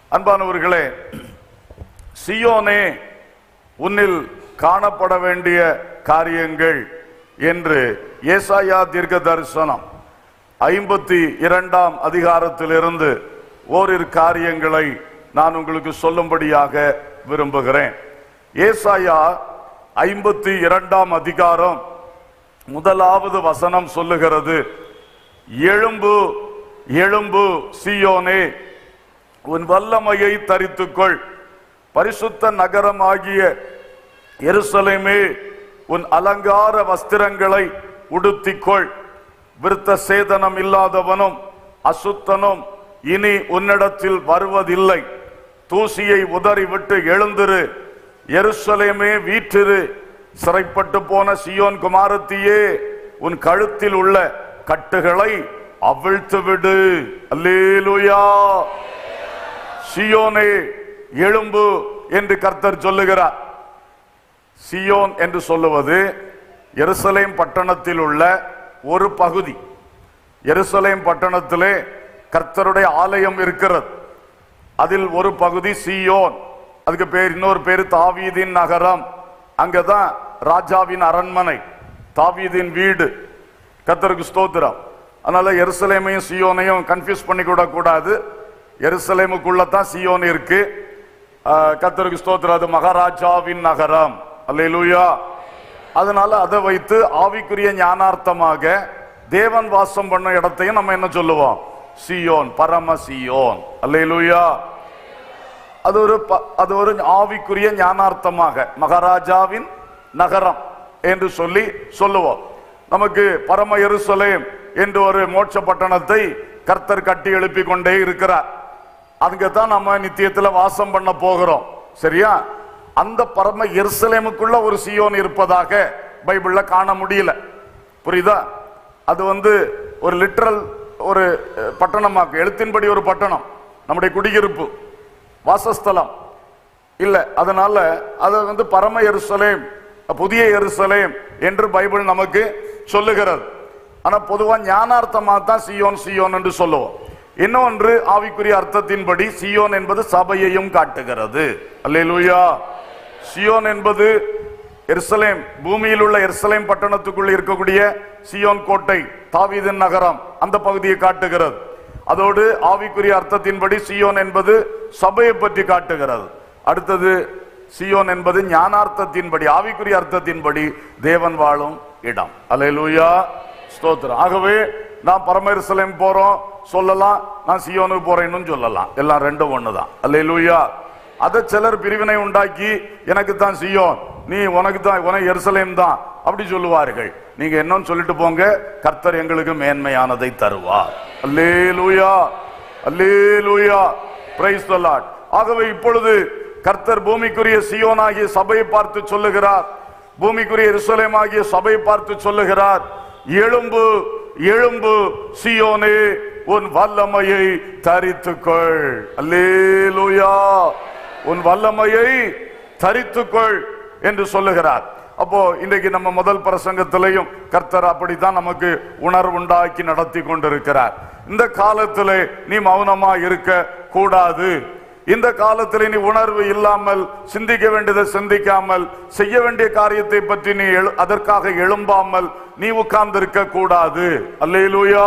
அன்பானவர்களே சியோனே உன்னில் காணப்பட வேண்டிய காரியங்கள் என்று ஏசாயா தீர்க்க தரிசனம் ஐம்பத்தி இரண்டாம் அதிகாரத்திலிருந்து ஓரிரு காரியங்களை நான் உங்களுக்கு சொல்லும்படியாக விரும்புகிறேன் ஏசாயா ஐம்பத்தி இரண்டாம் அதிகாரம் முதலாவது வசனம் சொல்லுகிறது எழும்பு எழும்பு சியோனே உன் வல்லமையை தரித்துக்கொள் பரிசுத்த நகரமாகிய எருசலேமே உன் அலங்கார வஸ்திரங்களை உடுத்திக்கொள் விருத்த சேதனம் இல்லாதவனும் அசுத்தனும் இனி உன்னிடத்தில் வருவதில்லை தூசியை உதறிவிட்டு எழுந்திரு எருசலேமே வீற்றிரு சிறைப்பட்டு போன சியோன் குமாரத்தியே உன் கழுத்தில் உள்ள கட்டுகளை அவிழ்த்து விடு அல்லேலூயா சியோனே எழும்பு என்று கர்த்தர் சொல்லுகிறார் சியோன் என்று சொல்லுவது எருசலேம் பட்டணத்தில் உள்ள ஒரு பகுதி எருசலேம் பட்டணத்திலே கர்த்தருடைய ஆலயம் இருக்கிறது அதில் ஒரு பகுதி சியோன் அதுக்கு பேர் இன்னொரு பேர் தாவீதின் நகரம் அங்கதான் ராஜாவின் அரண்மனை தாவீதின் வீடு கர்த்தருக்கு ஸ்தோத்திரம் அதனால எருசலேமையும் சியோனையும் கன்ஃபியூஸ் பண்ணி கூட கூடாது எருசலேமுக்குள்ள தான் சியோன் இருக்கு ஆஹ், கர்த்தருக்கு ஸ்தோத்திரம் அது மகாராஜாவின் நகரம் அல்லேலூயா அதனால அதை வைத்து ஆவிக்குரிய ஞானார்த்தமாக தேவன் வாசம் பண்ண இடத்தையும் நம்ம என்ன சொல்லுவோம் சியோன் பரம சியோன் அல்லேலூயா அது ஒரு ப- அது ஒரு ஆவிக்குரிய ஞானார்த்தமாக மகாராஜாவின் நகரம் என்று சொல்லி சொல்லுவோம் நமக்கு பரம எருசலேம் என்று ஒரு மோட்ச பட்டணத்தை கர்த்தர் கட்டி எழுப்பி கொண்டே இருக்கிறார் அங்கதான் நம்ம நித்தியத்துல வாசம் பண்ண போகிறோம் சரியா அந்த பரம எருசலேமுக்குள்ள ஒரு சியோன் இருப்பதாக பைபிள்ல காண முடியல புரியுதா அது வந்து ஒரு லிட்ரல் ஒரு அஹ், பட்டணமாக்கு எழுத்தின்படி ஒரு பட்டணம் நம்முடைய குடியிருப்பு வாசஸ்தலம் இல்ல அதனால அது வந்து பரம எருசலேம் புதிய எருசலேம் என்று பைபிள் நமக்கு சொல்லுகிறது ஆனா பொதுவா ஞானார்த்தமா தான் சியோன் சியோன் என்று சொல்லுவோம் இன்னொன்று ஆவிக்குரிய அர்த்தத்தின்படி சியோன் என்பது சபையையும் காட்டுகிறது அல்லேலூயா சியோன் என்பது எருசலேம் பூமியில் உள்ள எருசலேம் பட்டணத்துக்குள் இருக்கக்கூடிய சியோன் கோட்டை தாவீதின் நகரம் அந்த பகுதியை காட்டுகிறது அதோடு ஆவிக்குரிய அர்த்தத்தின்படி சியோன் என்பது சபையை பற்றி காட்டுகிறது அடுத்தது சியோன் என்பது ஞானார்த்தத்தின்படி ஆவிக்குரிய அர்த்தத்தின்படி தேவன் வாழும் இடம் அல்லேலூயா ஸ்தோத்திரம் ஆகவே நான் பரமேருசலேம் போறோம் சொல்லலாம் நான் சியோனுக்கு போறேன்னு சொல்லலாம் எல்லாம் ரெண்டும் ஒண்ணுதான் அல்லேலூயா அதை சிலர் பிரிவினை உண்டாக்கி எனக்கு தான் சியோன் நீ உனக்கு தான் உனக்கு எருசலேம் தான் அப்படி சொல்லுவார்கள் நீங்க என்னன்னு சொல்லிட்டு போங்க கர்த்தர் எங்களுக்கு மேன்மையானதை தருவார் அல்லேலூயா அல்லேலூயா பிரைஸ் தி லார்ட் ஆகவே இப்பொழுது கர்த்தர் பூமிக்குரிய சியோனாகிய சபையை பார்த்து சொல்லுகிறார் பூமிக்குரிய எருசலேம் ஆகிய சபையை பார்த்து சொல்லுகிறார் எழும்பு எழும்பு சியோனே உன் வல்லமையை தரித்துக்கொள் அல்லேலூயா உன் வல்லமையை தரித்துக்கொள் என்று சொல்லுகிறார் அப்போ இன்றைக்கு நம்ம முதல் பிரசங்கத்திலையும் கர்த்தர் அப்படித்தான் நமக்கு உணர்வுண்டாக்கி நடத்தி கொண்டிருக்கிறார் இந்த காலத்திலே நீ மௌனமா இருக்க கூடாது இந்த காலத்தில் நீ உணர்வு இல்லாமல் சிந்திக்க வேண்டியதை சிந்திக்காமல் செய்ய வேண்டிய காரியத்தை பற்றி நீ எழு- அதற்காக எழும்பாமல் நீ உட்கார்ந்திருக்க கூடாது அல்லேலூயா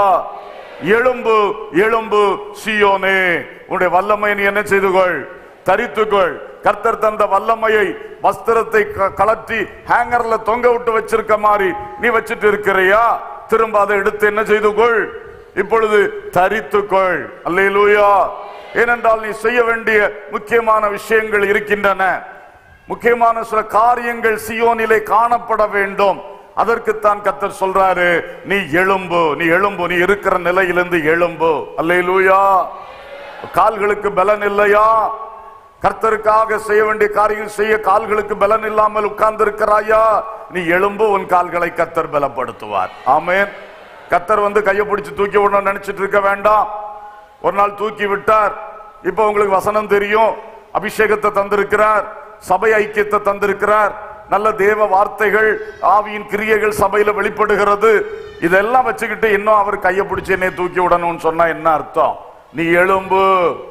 எழும்பு எழும்பு சியோனே உன்னுடைய வல்லமை நீ என்ன செய்து கொள் தரித்துக்கொள் கர்த்தர் தந்த வல்லமையை வஸ்திரத்தை க- கலற்றி ஹேங்கர்ல தொங்க விட்டு வச்சிருக்க மாதிரி நீ வச்சிட்டு இருக்கிறியா திரும்ப அதை எடுத்து என்ன செய்து கொள் இப்பொழுது தரித்துக்கொள் அல்லேலூயா ஏனென்றால் நீ செய்ய வேண்டிய முக்கியமான விஷயங்கள் இருக்கின்றன முக்கியமான சில காரியங்கள் சியோனிலே காணப்பட வேண்டும் அதற்குத்தான் கத்தர் சொல்றாரு நீ எழும்பு நீ எழும்பு நீ இருக்கிற நிலையிலிருந்து எழும்பு அல்லேலூயா கால்களுக்கு பலன் இல்லையா கர்த்தருக்காக செய்ய வேண்டிய காரியங்கள் செய்ய கால்களுக்கு பலன் இல்லாமல் உட்கார்ந்து இருக்கிறாயா நீ எழும்பு உன் கால்களை கர்த்தர் பலப்படுத்துவார் ஆமென் கர்த்தர் வந்து கையை பிடிச்சு தூக்கி விடணும்னு நினைச்சிட்டு இருக்க வேண்டாம் ஒரு நாள் தூக்கி விட்டார் இப்ப உங்களுக்கு வசனம் தெரியும் அபிஷேகத்தை தந்திருக்கிறார் சபை ஐக்கியத்தை தந்திருக்கிறார் நல்ல தேவ வார்த்தைகள் ஆவியின் கிரியைகள் சபையில வெளிப்படுகிறது இதெல்லாம் வச்சுக்கிட்டு இன்னும் அவர் கையை பிடிச்சு என்னை தூக்கி விடணும்னு சொன்னா என்ன அர்த்தம் நீ எழும்பு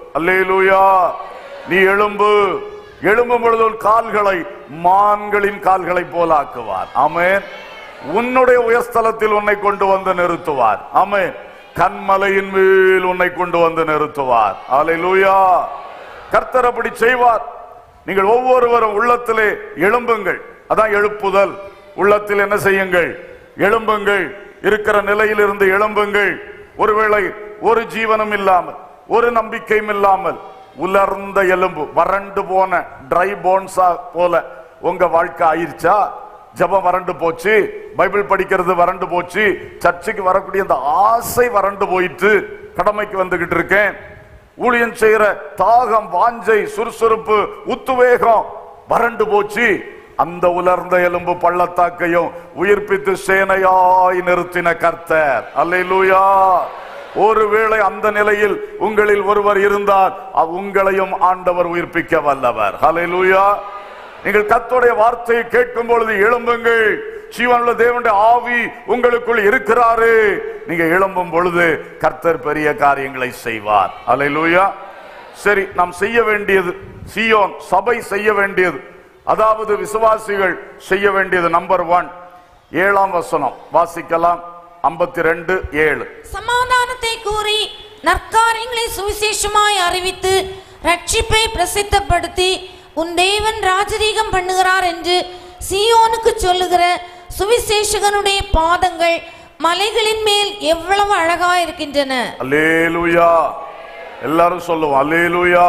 அல்லேலூயா நீ எழும்பு எழும்பும் பொழுது உன் கால்களை மான்களின் கால்களை போல ஆக்குவார் ஆமென் உன்னுடைய உயர்ஸ்தலத்தில் உன்னை கொண்டு வந்து நிறுத்துவார் ஆமென் கண்மலையின் மேல் உன்னை கொண்டு வந்து நிறுத்துவார் அல்லேலூயா கர்த்தர் அப்படி செய்வார் நீங்கள் ஒவ்வொருவரும் உள்ளத்திலே எழும்புங்கள் அதான் எழுப்புதல் உள்ளத்தில் என்ன செய்யுங்கள் எழும்புங்கள் இருக்கிற நிலையிலிருந்து எழும்புங்கள் ஒருவேளை ஒரு ஜீவனும் இல்லாமல் ஒரு நம்பிக்கையும் இல்லாமல் உலர்ந்த எலும்பு வறண்டு போன ட்ரை போன்ஸா போல உங்க வாழ்க்கை ஆயிருச்சா ஜெபம் வறண்டு போச்சு பைபிள் படிக்கிறது வறண்டு போச்சு சர்ச்சுக்கு வரக்கூடிய அந்த ஆசை வறண்டு போயிட்டு கடமைக்கு வந்துகிட்டு இருக்கேன் ஊழியம் செய்யற தாகம் வாஞ்சை சுறுசுறுப்பு உத்துவேகம் வறண்டு போச்சு அந்த உலர்ந்த எலும்பு பள்ளத்தாக்கையும் உயிர்ப்பித்து சேனையாய் நிறுத்தின கர்த்தர் அல்லேலூயா ஒருவேளை அந்த நிலையில் உங்களில் ஒருவர் இருந்தால் அவ் உங்களையும் ஆண்டவர் உயிர்ப்பிக்க வல்லவர் அல்லேலூயா நீங்கள் கர்த்தருடைய வார்த்தையை கேட்கும் பொழுது எழும்புங்கள் ஜீவனுள்ள தேவனுடைய ஆவி உங்களுக்குள் இருக்கிறாரு நீங்க எழும்பும் பொழுது கர்த்தர் பெரிய காரியங்களை செய்வார் அல்லேலூயா சரி நாம் செய்ய வேண்டியது சியோன் சபை செய்ய வேண்டியது அதாவது விசுவாசிகள் செய்ய வேண்டியது நம்பர் ஒன் ஏழாம் வசனம் வாசிக்கலாம் ஐம்பத்தி ரெண்டு ஏழு சமாதானத்தை கூறி நற்காரியங்களை சுவிசேஷமாய் அறிவித்து ரட்சிப்பை பிரசித்தப்படுத்தி உன் தேவன் ராஜரீகம் பண்ணுகிறார் என்று சீயோனுக்கு சொல்லுகிற சுவிசேஷகனுடைய பாதங்கள் மலைகளின் மேல் எவ்வளவு அழகா இருக்கின்றன அல்லேலூயா எல்லாரும் சொல்லுவோம் அல்லேலூயா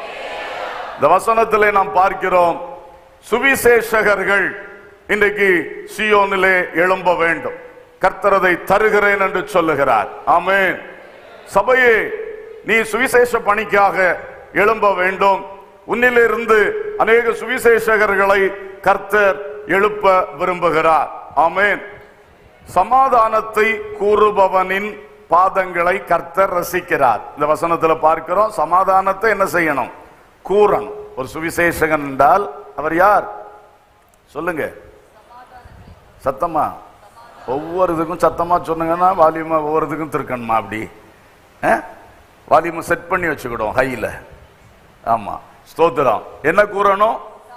இந்த வசனத்திலே நாம் பார்க்கிறோம் சுவிசேஷகர்கள் இன்றைக்கு சியோனிலே எழும்ப வேண்டும் கர்த்தரதை தருகிறேன் என்று சொல்லுகிறார் ஆமென் சபையே நீ சுவிசேஷ பணிக்காக எழும்ப வேண்டும் உன்னிலிருந்து அநேக சுவிசேஷகர்களை கர்த்தர் எழுப்ப விரும்புகிறார் ஆமென் சமாதானத்தை கூறுபவனின் பாதங்களை கர்த்தர் ரசிக்கிறார் இந்த வசனத்துல பார்க்கிறோம் சமாதானத்தை என்ன செய்யணும் கூறணும் ஒரு சுவிசேஷகன் என்றால் அவர் யார் சொல்லுங்க சத்தமா ஒவ்வொரு இதுக்கும் சத்தமா சொன்னீங்கன்னா வால்யூமா ஒவ்வொரு இதுக்கும் திருக்கணுமா அப்படி வால்யூமை செட் பண்ணி வச்சுக்கிடும் ஹைல ஆமா ஸ்தோத்திரம் என்ன கூறணும்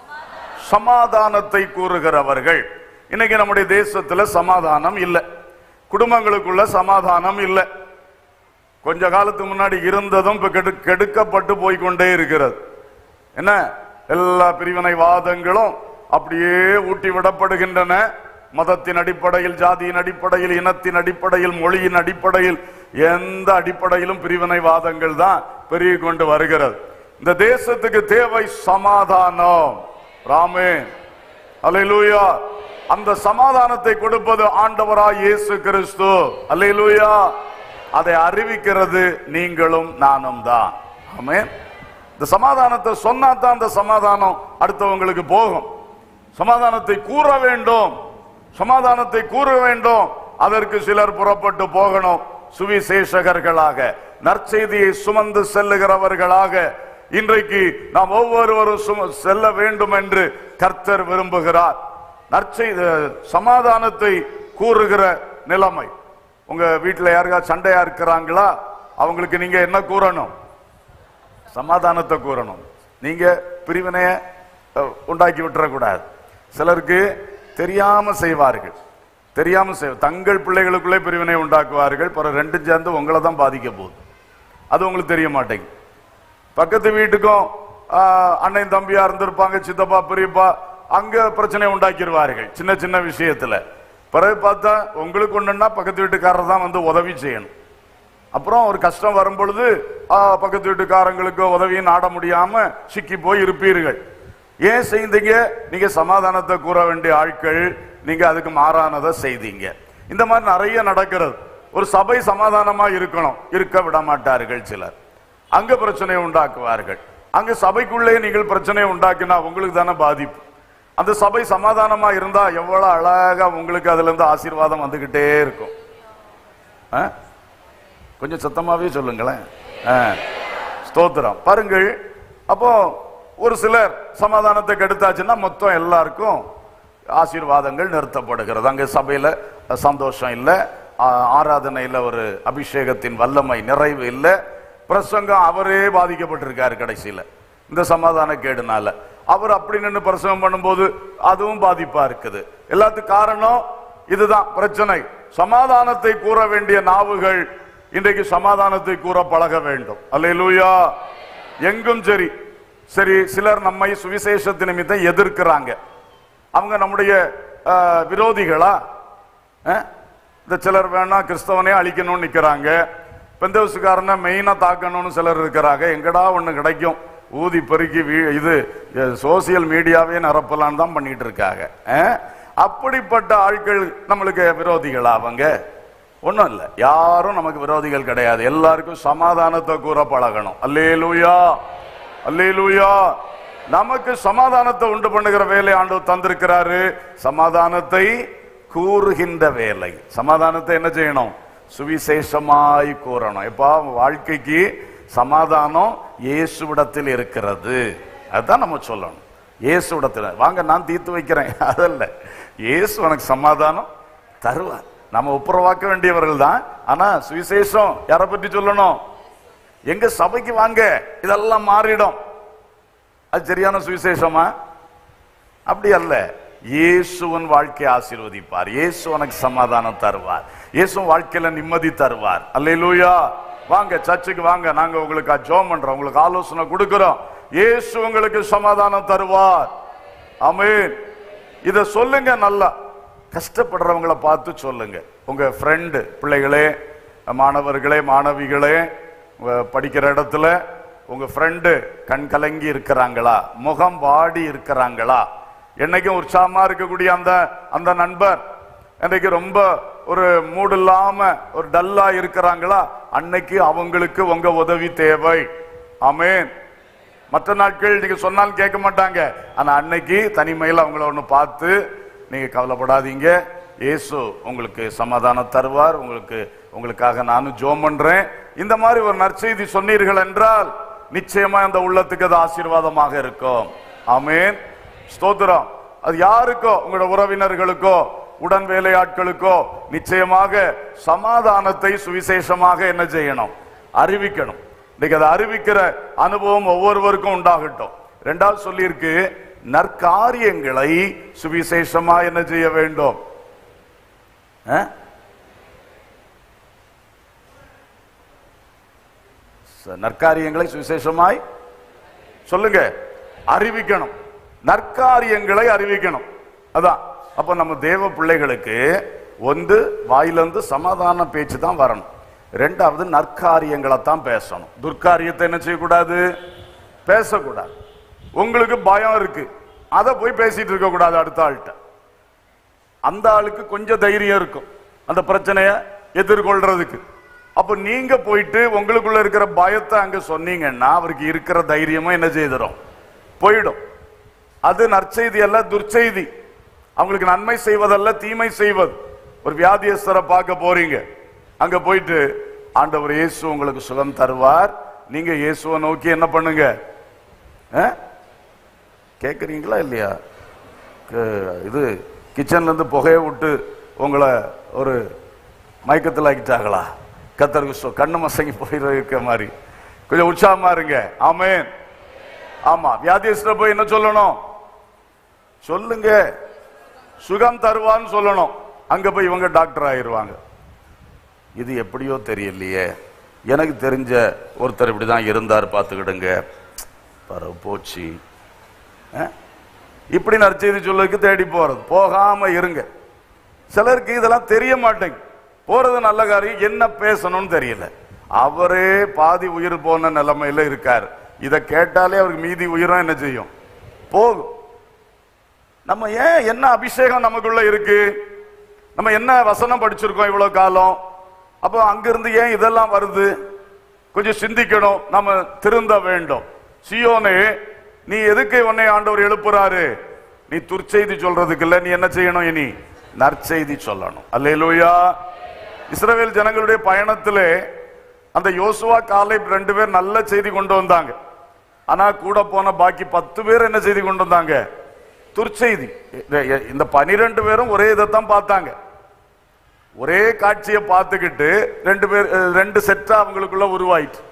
சமாதானத்தை கூறுகிறவர்கள் இன்னைக்கு நம்முடைய தேசத்துல சமாதானம் இல்லை குடும்பங்களுக்குள்ள சமாதானம் இல்லை கொஞ்ச காலத்துக்கு முன்னாடி இருந்ததும் இப்ப கெடு கெடுக்கப்பட்டு போய்க்கொண்டே இருக்கிறது என்ன எல்லா பிரிவினைவாதங்களும் அப்படியே ஊட்டி விடப்படுகின்றன மதத்தின் அடிப்படையில் ஜாதியின் அடிப்படையில் இனத்தின் அடிப்படையில் மொழியின் அடிப்படையில் எந்த அடிப்படையிலும் பிரிவினைவாதங்கள் தான் பெருகி கொண்டு வருகிறது இந்த தேசத்துக்கு தேவை சமாதானம் ராமே அல்லேலூயா அந்த சமாதானத்தை கொடுப்பது ஆண்டவராய் இயேசு கிறிஸ்து அல்லேலூயா அதை அறிவிக்கிறது நீங்களும் நானும் தான் ஆமென் இந்த சமாதானத்தை சொன்னா தான் அந்த சமாதானம் அடுத்தவங்களுக்கு போகும் சமாதானத்தை கூற வேண்டும் சமாதானத்தை கூற வேண்டும் அதற்கு சிலர் புறப்பட்டு போகணும் சுவிசேஷகர்களாக நற்செய்தியை சுமந்து செல்லுகிறவர்களாக இன்றைக்கு நாம் ஒவ்வொருவரும் சும- செல்ல வேண்டும் என்று கர்த்தர் விரும்புகிறார் நற்செய்தி சமாதானத்தை கூறுகிற நிலைமை உங்க வீட்டுல யாருக்கா சண்டையா இருக்கிறாங்களா அவங்களுக்கு நீங்க என்ன கூறணும் சமாதானத்தை கூறணும் நீங்க பிரிவினைய அஹ், உண்டாக்கி விட்டுறக்கூடாது சிலருக்கு தெரியாம செய்வார்கள் தெரியாம செய் தங்கள் பிள்ளைகளுக்குள்ளே பிரிவினை உண்டாக்குவார்கள் பிறகு ரெண்டும் சேர்ந்து உங்களை தான் பாதிக்க போகுது அது உங்களுக்கு தெரிய மாட்டேங்குது பக்கத்து வீட்டுக்கும் ஆஹ், அண்ணன் தம்பியா இருந்திருப்பாங்க சித்தப்பா பெரியப்பா அங்க பிரச்சனை உண்டாக்கிடுவார்கள் சின்ன சின்ன விஷயத்துல பிறகு பார்த்தா உங்களுக்கு ஒண்ணுன்னா பக்கத்து வீட்டுக்காரர் தான் வந்து உதவி செய்யணும் அப்புறம் ஒரு கஷ்டம் வரும் பொழுது ஆ, பக்கத்து வீட்டுக்காரங்களுக்கு உதவியை நாட முடியாம சிக்கி போய் இருப்பீர்கள் ஏன் செய்தீங்க நீங்க சமாதானத்தை கூற வேண்டிய ஆட்கள் நீங்க அதுக்கு மாறானதை செய்தீங்க இந்த மாதிரி நிறைய நடக்கிறது ஒரு சபை சமாதானமா இருக்கணும் இருக்க விட மாட்டார்கள் சிலர் அங்க பிரச்சனை உண்டாக்குவார்கள் அங்க சபைக்குள்ளே நீங்கள் பிரச்சனை உண்டாக்கினா உங்களுக்கு தானே பாதிப்பு அந்த சபை சமாதானமா இருந்தா எவ்வளவு அழகா உங்களுக்கு அதுல இருந்து ஆசீர்வாதம் வந்துகிட்டே இருக்கும் ஆ? கொஞ்சம் சத்தமாவே சொல்லுங்களேன் ஆ. ஸ்தோத்திரம் பாருங்கள் அப்போ ஒரு சிலர் சமாதானத்தை கெடுத்தாச்சுன்னா மொத்தம் எல்லாருக்கும் ஆசீர்வாதங்கள் நிறுத்தப்படுகிறது அங்க சபையில சந்தோஷம் இல்லை ஆராதனையில் ஒரு அபிஷேகத்தின் வல்லமை நிறைவு இல்லை பிரசங்கம் அவரே பாதிக்கப்பட்டிருக்காரு கடைசியில இந்த சமாதான கேடுனால அவர் அப்படி நின்று பிரசங்கம் பண்ணும்போது அதுவும் பாதிப்பா இருக்குது எல்லாத்துக்கும் காரணம் இதுதான் பிரச்சனை சமாதானத்தை கூற வேண்டிய நாவுகள் இன்றைக்கு சமாதானத்தை கூற பழக வேண்டும் அல்லேலூயா எங்கும் சரி சரி சிலர் நம்மை சுவிசேஷத்து நிமித்தம் எதிர்க்கிறாங்க அவங்க நம்முடைய அஹ், விரோதிகளா அஹ்? இந்த சிலர் வேணா கிறிஸ்தவனே அழிக்கணும்னு நிக்கிறாங்க பெந்தவசுக்காரனை மெயினா தாக்கணும்னு சிலர் இருக்கிறாங்க எங்கடா ஒண்ணு கிடைக்கும் ஊதி பெருக்கி வீ- இது சோசியல் மீடியாவே நிரப்பலான்னு தான் பண்ணிட்டு இருக்காங்க அஹ்? அப்படிப்பட்ட ஆட்கள் நம்மளுக்கு விரோதிகளா அவங்க ஒண்ணும் இல்ல யாரும் நமக்கு விரோதிகள் கிடையாது எல்லாருக்கும் சமாதானத்தை கூற பழகணும் அல்லேலூயா அல்லேலூயா நமக்கு சமாதானத்தை உண்டு பண்ணுகிற வேலை ஆண்டவர் தந்திருக்கிறாரு சமாதானத்தை கூறுகின்ற வேலை சமாதானத்தை என்ன செய்யணும் சுவிசேஷமாய் கூறணும் எப்பா வாழ்க்கைக்கு சமாதானம் இயேசுவிடத்தில் இருக்கிறது அதுதான் நம்ம சொல்லணும் இயேசுவிடத்தில் வாங்க நான் தீர்த்து வைக்கிறேன் அதல்ல இயேசு உனக்கு சமாதானம் தருவார் நம்ம ஒப்புரவாக்க வேண்டியவர்கள் தான் ஆனா சுவிசேஷம் யாரை பற்றி சொல்லணும் எங்க சபைக்கு வாங்க இதெல்லாம் மாறிடும் அது சரியான சுவிசேஷமா அப்படி அல்ல இயேசுவன் வாழ்க்கையை ஆசீர்வதிப்பார் இயேசு உனக்கு சமாதானம் தருவார் இயேசு வாழ்க்கையில நிம்மதி தருவார் அல்லேலூயா வாங்க சர்ச்சுக்கு வாங்க நாங்க உங்களுக்கு ஜோம் பண்றோம் உங்களுக்கு ஆலோசனை கொடுக்கிறோம் இயேசு உங்களுக்கு சமாதானம் தருவார் ஆமென் இத சொல்லுங்க நல்லா கஷ்டப்படுறவங்களை பார்த்து சொல்லுங்க உங்க ஃப்ரெண்டு பிள்ளைகளே மாணவர்களே மாணவிகளே உங்க படிக்கிற இடத்துல உங்க ஃப்ரெண்டு கண் கலங்கி இருக்கிறாங்களா முகம் வாடி இருக்கிறாங்களா என்னைக்கும் உற்சாகமா இருக்கக்கூடிய அந்த அந்த நண்பர் இன்னைக்கு ரொம்ப ஒரு மூடு இல்லாம ஒரு டல்லா இருக்கிறாங்களா அன்னைக்கு அவங்களுக்கு உங்க உதவி தேவை ஆமென் மற்ற நாட்கள் நீங்க சொன்னாலும் கேட்க மாட்டாங்க ஆனா அன்னைக்கு தனிமையில் அவங்கள ஒண்ணு பார்த்து நீங்க கவலைப்படாதீங்க இயேசு உங்களுக்கு சமாதானம் தருவார் உங்களுக்கு உங்களுக்காக நானும் ஜோம் பண்றேன் இந்த மாதிரி ஒரு நற்செய்தி சொன்னீர்கள் என்றால் நிச்சயமா அந்த உள்ளத்துக்கு அது ஆசீர்வாதமாக இருக்கும் ஆமென் ஸ்தோத்திரம் அது யாருக்கோ உங்களோட உறவினர்களுக்கோ உடன் வேலையாட்களுக்கோ நிச்சயமாக சமாதானத்தை சுவிசேஷமாக என்ன செய்யணும் அறிவிக்கணும் இன்னைக்கு அதை அறிவிக்கிற அனுபவம் ஒவ்வொருவருக்கும் உண்டாகட்டும் ரெண்டாவது சொல்லியிருக்கு நற்காரியங்களை சுவிசேஷமா என்ன செய்ய வேண்டும் ஆ? ச- நற்காரியங்களை சுவிசேஷமாய் சொல்லுங்க அறிவிக்கணும் நற்காரியங்களை அறிவிக்கணும் அதான் அப்ப நம்ம தேவ பிள்ளைகளுக்கு ஒன்று வாயிலிருந்து சமாதான பேச்சு தான் வரணும் ரெண்டாவது நற்காரியங்களை தான் பேசணும் துர்க்காரியத்தை என்ன செய்யக்கூடாது பேசக்கூடாது உங்களுக்கு பயம் இருக்கு அதை போய் பேசிட்டு இருக்க கூடாது அடுத்த ஆள்கிட்ட அந்த ஆளுக்கு கொஞ்சம் தைரியம் இருக்கும் அந்த பிரச்சனைய எதிர்கொள்றதுக்கு அப்ப நீங்க போயிட்டு உங்களுக்குள்ள இருக்கிற பயத்தை அங்க சொன்னீங்கன்னா அவருக்கு இருக்கிற தைரியமும் என்ன செய்திடும் போயிடும் அது நற்செய்தி அல்ல துர்ச்செய்தி அவங்களுக்கு நன்மை செய்வதல்ல தீமை செய்வது ஒரு வியாதியஸ்தரை பார்க்க போறீங்க அங்க போயிட்டு ஆண்டவர் இயேசு உங்களுக்கு சுகம் தருவார் நீங்க இயேசுவை நோக்கி என்ன பண்ணுங்க ஆ? கேக்குறீங்களா இல்லையா க- இது கிச்சன்ல இருந்து புகையை விட்டு உங்களை ஒரு மயக்கத்தில் ஆக்கிட்டாங்களா கத்தருக்கு சொ- கண்ணு மசங்கி போயிருக்க மாதிரி கொஞ்சம் உற்சாகமா இருங்க ஆமென் ஆமா வியாதியஸ்ட போய் என்ன சொல்லணும் சொல்லுங்க சுகம் தருவான்னு சொல்லணும் அங்க போய் இவங்க டாக்டர் ஆயிருவாங்க இது எப்படியோ தெரியலையே எனக்கு தெரிஞ்ச ஒருத்தர் இப்படிதான் இருந்தார் பார்த்துக்கிடுங்க பரவ போச்சு அஹ்? இப்படி நற்செய்தி சொல்லுக்கு தேடி போறது போகாம இருங்க சிலருக்கு இதெல்லாம் தெரிய மாட்டேங்குது போறது நல்ல காரியம் என்ன பேசணும்னு தெரியல அவரே பாதி உயிர் போன நிலைமையில இருக்காரு இத கேட்டாலே அவருக்கு மீதி உயிரும் என்ன செய்யும் போகும் நம்ம ஏன் என்ன அபிஷேகம் நமக்குள்ள இருக்கு நம்ம என்ன வசனம் படிச்சிருக்கோம் இவ்வளவு காலம் அப்போ அங்கிருந்து ஏன் இதெல்லாம் வருது கொஞ்சம் சிந்திக்கணும் நம்ம திருந்த வேண்டும் சியோனே நீ எதுக்கு உன்னை ஆண்டவர் எழுப்புறாரு நீ துர்ச்செய்தி சொல்றதுக்கு இல்ல நீ என்ன செய்யணும் இனி நற்செய்தி சொல்லணும் அல்லேலூயா இஸ்ரவேல் ஜனங்களுடைய பயணத்திலே அந்த யோசுவா காலை ரெண்டு பேர் நல்ல செய்தி கொண்டு வந்தாங்க ஆனா கூட போன பாக்கி பத்து பேர் என்ன செய்தி கொண்டு வந்தாங்க துர்ச்செய்தி இந்த- இந்த பனிரெண்டு பேரும் ஒரே இதைத்தான் பார்த்தாங்க ஒரே காட்சியை பார்த்துக்கிட்டு ரெண்டு பேர் அஹ், ரெண்டு செட்டா அவங்களுக்குள்ள உருவாயிட்டு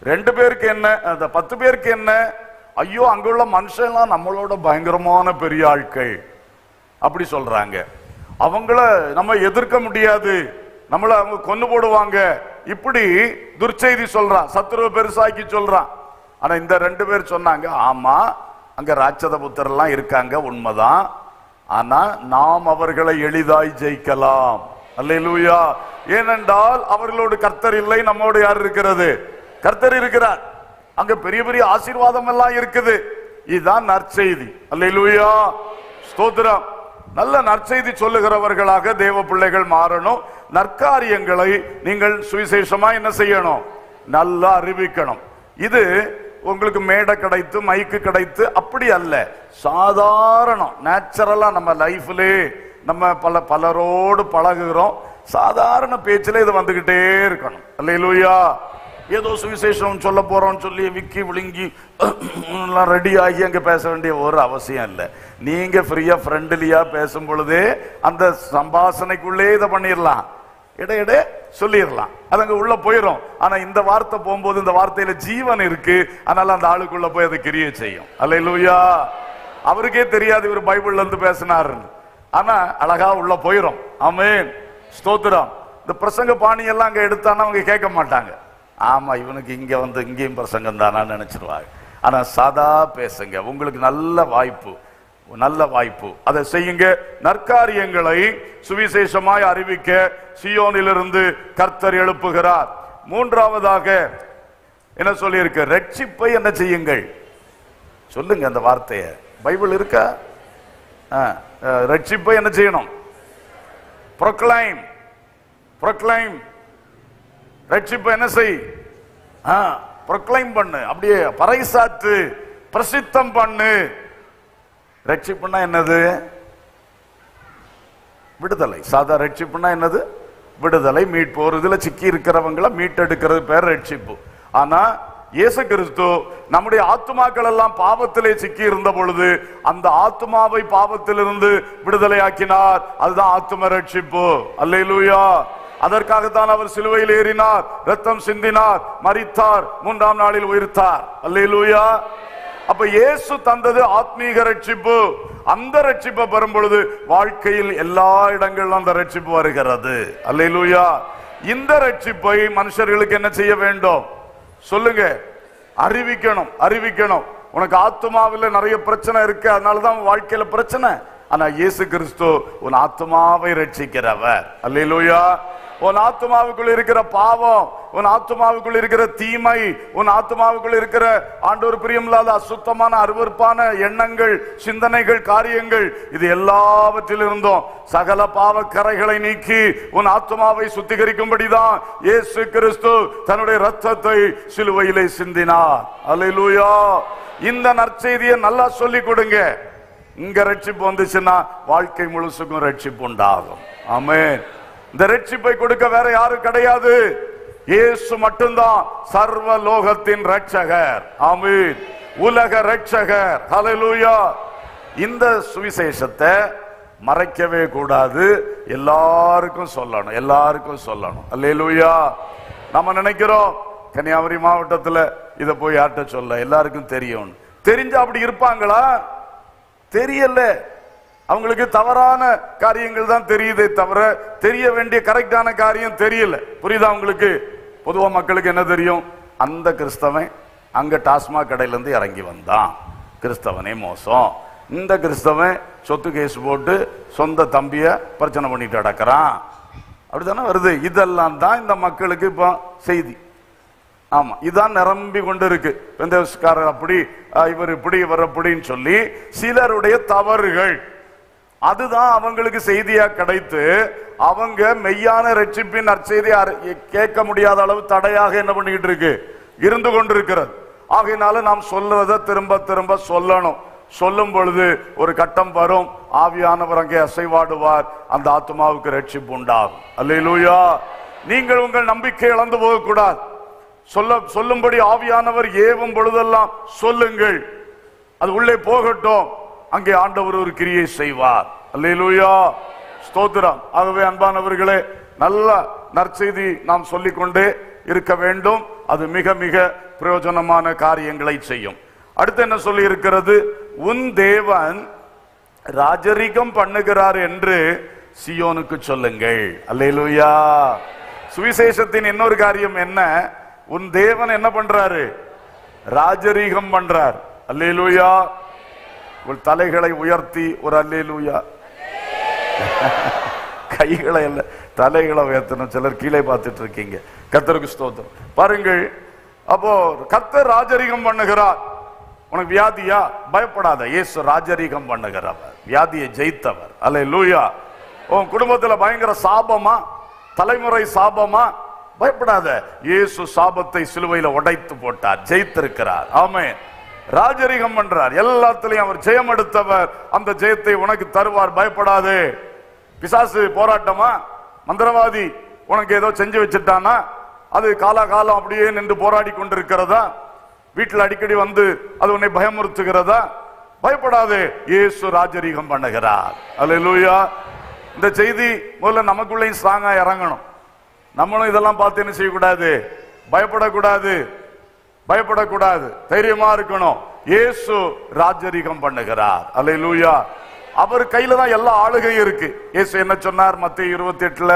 ரெண்டு பேருக்கு என்ன அந்த பத்து பேருக்கு என்ன ஐயோ அங்குள்ள மனுஷன்லாம் நம்மளோட பயங்கரமான பெரிய ஆட்கள் அப்படி சொல்றாங்க அவங்கள நம்ம எதிர்க்க முடியாது நம்மள அவங்க கொண்டு போடுவாங்க இப்படி துர்ச்செய்தி சொல்றான் சத்துருவ பெருசாக்கி சொல்றான் ஆனா இந்த ரெண்டு பேர் சொன்னாங்க ஆமா அங்க ராட்சத புத்தரெல்லாம் இருக்காங்க உண்மைதான் ஆனா நாம் அவர்களை எளிதாய் ஜெயிக்கலாம் அல்லேலூயா ஏனென்றால் அவர்களோடு கர்த்தர் இல்லை நம்மோடு யார் இருக்கிறது கர்த்தர் இருக்கிறார் அங்க பெரிய பெரிய ஆசீர்வாதம் எல்லாம் இருக்குது இதுதான் நற்செய்தி அல்லேலூயா ஸ்தோத்திரம் நல்ல நற்செய்தி சொல்லுகிறவர்களாக தேவ பிள்ளைகள் மாறணும் நற்காரியங்களை நீங்கள் சுவிசேஷமா என்ன செய்யணும் நல்லா அறிவிக்கணும் இது உங்களுக்கு மேடை கிடைத்து மைக்கு கிடைத்து அப்படி அல்ல சாதாரணம் நேச்சுரலா நம்ம லைஃப்ல நம்ம பல பலரோடு பழகுகிறோம் சாதாரண பேச்சில் இது வந்துகிட்டே இருக்கணும் அல்லையிலூயா ஏதோ சுவிசேஷம் சொல்ல போறோம் சொல்லி விக்கி விழுங்கி எல்லாம் ரெடி ஆகி அங்க பேச வேண்டிய ஒரு அவசியம் இல்லை நீங்க ஃப்ரீயா ஃப்ரெண்ட்லியா பேசும் பொழுதே அந்த சம்பாஷணைக்குள்ளே இதை பண்ணிடலாம் இடையிட சொல்லிடலாம் அது அங்க உள்ள போயிடும் ஆனா இந்த வார்த்தை போகும்போது இந்த வார்த்தையில ஜீவன் இருக்கு அதனால அந்த ஆளுக்குள்ள போய் அதை கிரியை செய்யும் அல்லையிலூயா அவருக்கே தெரியாது இவர் பைபிள்ல இருந்து பேசினாருன்னு ஆனா அழகா உள்ள போயிரும் ஆமென் ஸ்தோத்திரம் இந்த பிரசங்க பாணி எல்லாம் அங்க எடுத்தானா அவங்க கேட்க மாட்டாங்க ஆமா இவனுக்கு இங்க வந்து இங்கேயும் பிரசங்கம் தானா நினைச்சிருவாங்க ஆனா சாதா பேசுங்க உங்களுக்கு நல்ல வாய்ப்பு நல்ல வாய்ப்பு அதை செய்யுங்க நற்காரியங்களை சுவிசேஷமாய் அறிவிக்க சியோனிலிருந்து கர்த்தர் எழுப்புகிறார் மூன்றாவதாக என்ன சொல்லியிருக்கு ரட்சிப்பை என்ன செய்யுங்கள் சொல்லுங்க அந்த வார்த்தையை பைபிள் இருக்கா ஆ, ஆ, ரட்சிப்பை என்ன செய்யணும் proclaim proclaim ரட்சிப்பை என்ன செய் ஆ proclaim பண்ணு அப்படியே பறைசாற்று பிரசித்தம் பண்ணு ரட்சிப்புன்னா என்னது விடுதலை சாதா ரட்சிப்புன்னா என்னது விடுதலை மீட்பு ஒரு இதுல சிக்கி இருக்கிறவங்கள மீட்டெடுக்கிறது பேர் ரட்சிப்பு ஆனா இயேசு கிறிஸ்து நம்முடைய ஆத்துமாக்கள் எல்லாம் பாவத்திலே சிக்கி இருந்த பொழுது அந்த ஆத்துமாவை பாவத்திலிருந்து விடுதலையாக்கினார் அதுதான் ஆத்தும ரட்சிப்பு அல்லேலூயா அதற்காகத்தான் அவர் சிலுவையில் ஏறினார் ரத்தம் சிந்தினார் மரித்தார் மூன்றாம் நாளில் உயிர்த்தார் அல்லேலூயா அப்ப இயேசு தந்தது ஆத்மீக ரட்சிப்பு அந்த ரட்சிப்பை பெறும் பொழுது வாழ்க்கையில் எல்லா இடங்களிலும் அந்த ரட்சிப்பு வருகிறது அல்லேலூயா இந்த ரட்சிப்பை மனுஷர்களுக்கு என்ன செய்ய வேண்டும் சொல்லுங்க அறிவிக்கணும் அறிவிக்கணும் உனக்கு ஆத்மாவில் நிறைய பிரச்சனை இருக்கு அதனாலதான் உன் வாழ்க்கையில பிரச்சனை ஆனா இயேசு கிறிஸ்து உன் ஆத்மாவை ரட்சிக்கிறவர் அல்லேலூயா உன் ஆத்மாவுக்குள் இருக்கிற பாவம் உன் ஆத்மாவுக்குள் இருக்கிற தீமை உன் ஆத்மாவுக்குள் இருக்கிற ஆண்டவர் பிரியமில்லாத அசுத்தமான அருவருப்பான எண்ணங்கள் சிந்தனைகள் காரியங்கள் இது எல்லாவற்றிலிருந்தும் சகல பாவ கரைகளை நீக்கி உன் ஆத்மாவை சுத்திகரிக்கும்படிதான் இயேசு கிறிஸ்து தன்னுடைய ரத்தத்தை சிலுவையிலே சிந்தினார் அல்லேலூயா இந்த நற்செய்தியை நல்லா சொல்லி கொடுங்க இங்க ரட்சிப்பு வந்துச்சுன்னா வாழ்க்கை முழுசுக்கும் ரட்சிப்பு உண்டாகும் ஆமென் இந்த ரட்சிப்பை கொடுக்க வேற யாரும் கிடையாது இயேசு மட்டும்தான் சர்வ லோகத்தின் ரட்சகர் ஆமென் உலக ரட்சகர் ஹalleluya இந்த சுவிசேஷத்தை மறைக்கவே கூடாது எல்லாருக்கும் சொல்லணும் எல்லாருக்கும் சொல்லணும் அல்லேலூயா நம்ம நினைக்கிறோம் கன்னியாகுமரி மாவட்டத்துல இத போய் யார்கிட்ட சொல்ல எல்லாருக்கும் தெரியும் தெரிஞ்சா அப்படி இருப்பாங்களா தெரியல அவங்களுக்கு தவறான காரியங்கள் தான் தெரியுதே தவிர தெரிய வேண்டிய கரெக்டான காரியம் தெரியல புரியுதா உங்களுக்கு பொதுவா மக்களுக்கு என்ன தெரியும் அந்த கிறிஸ்தவன் அங்க டாஸ்மாக் கடையில இருந்து இறங்கி வந்தான் கிறிஸ்தவனே மோசம் இந்த கிறிஸ்தவன் சொத்து கேஸ் போட்டு சொந்த தம்பிய பிரச்சனை பண்ணிட்டு அடக்கிறான் அப்படித்தானே வருது இதெல்லாம் தான் இந்த மக்களுக்கு இப்போ செய்தி ஆமா இதான் நிரம்பி கொண்டு இருக்கு பெந்தேஸ்காரர் அப்படி அஹ், இவர் இப்படி இவர் அப்படின்னு சொல்லி சிலருடைய தவறுகள் அதுதான் அவங்களுக்கு செய்தியா கிடைத்து அவங்க மெய்யான ரட்சிப்பின் நற்செய்தி அறி- கேட்க முடியாத அளவு தடையாக என்ன பண்ணிக்கிட்டு இருக்கு இருந்து கொண்டிருக்கிறது ஆகையினால நாம் சொல்றத திரும்ப திரும்ப சொல்லணும் சொல்லும் பொழுது ஒரு கட்டம் வரும் ஆவியானவர் அங்கே அசைவாடுவார் அந்த ஆத்மாவுக்கு ரட்சிப்பு உண்டாகும் அல்லேலூயா நீங்கள் உங்கள் நம்பிக்கை இழந்து போகக்கூடாது சொல்ல சொல்லும்படி ஆவியானவர் ஏவும் பொழுதெல்லாம் சொல்லுங்கள் அது உள்ளே போகட்டும் அங்கே ஆண்டவர் ஒரு கிரியை செய்வார் அல்லேலூயா ஸ்தோத்திரம் ஆகவே அன்பானவர்களே நல்ல நற்செய்தி நாம் சொல்லிக்கொண்டே இருக்க வேண்டும் அது மிக மிக பிரயோஜனமான காரியங்களை செய்யும் அடுத்து என்ன சொல்லி இருக்கிறது உன் தேவன் ராஜரிகம் பண்ணுகிறார் என்று சியோனுக்கு சொல்லுங்கள் அல்லேலூயா சுவிசேஷத்தின் இன்னொரு காரியம் என்ன உன் தேவன் என்ன பண்றாரு ராஜரீகம் பண்றார் அல்லேலூயா உங்கள் தலைகளை உயர்த்தி ஒரு அல்லேலூயா கைகளை அல்ல தலைகளை உயர்த்தணும் சிலர் கீழே பார்த்துட்டு இருக்கீங்க கத்தருக்கு ஸ்தோத்திரம் பாருங்கள் அப்போ கத்தர் ராஜரீகம் பண்ணுகிறார் உனக்கு வியாதியா பயப்படாத இயேசு ராஜரீகம் பண்ணுகிறவர் வியாதியை ஜெயித்தவர் அல்ல லூயா உன் குடும்பத்துல பயங்கர சாபமா தலைமுறை சாபமா பயப்படாத இயேசு சாபத்தை சிலுவையில உடைத்து போட்டார் ஜெயித்திருக்கிறார் ஆமே ராஜரீகம் பண்றார் எல்லாத்திலையும் அவர் ஜெயம் எடுத்தவர் அந்த ஜெயத்தை உனக்கு தருவார் பயப்படாதே பிசாசு போராட்டமா மந்திரவாதி உனக்கு ஏதோ செஞ்சு வச்சிட்டானா அது காலாகாலம் அப்படியே நின்று போராடி கொண்டிருக்கிறதா வீட்டில் அடிக்கடி வந்து அது உன்னை பயமுறுத்துகிறதா பயப்படாதே இயேசு ராஜரீகம் பண்ணுகிறார் அல்லேலூயா இந்த செய்தி முதல்ல நமக்குள்ளேயும் ஸ்ட்ராங்கா இறங்கணும் நம்மளும் இதெல்லாம் பார்த்து என்ன செய்யக்கூடாது பயப்படக்கூடாது பயப்படக்கூடாது தைரியமா இருக்கணும் இயேசு ராஜரீகம் பண்ணுகிறார் அல்லேலூயா அவர் கையில தான் எல்லா ஆளுகையும் இருக்கு இயேசு என்ன சொன்னார் மத்திய இருபத்தி எட்டுல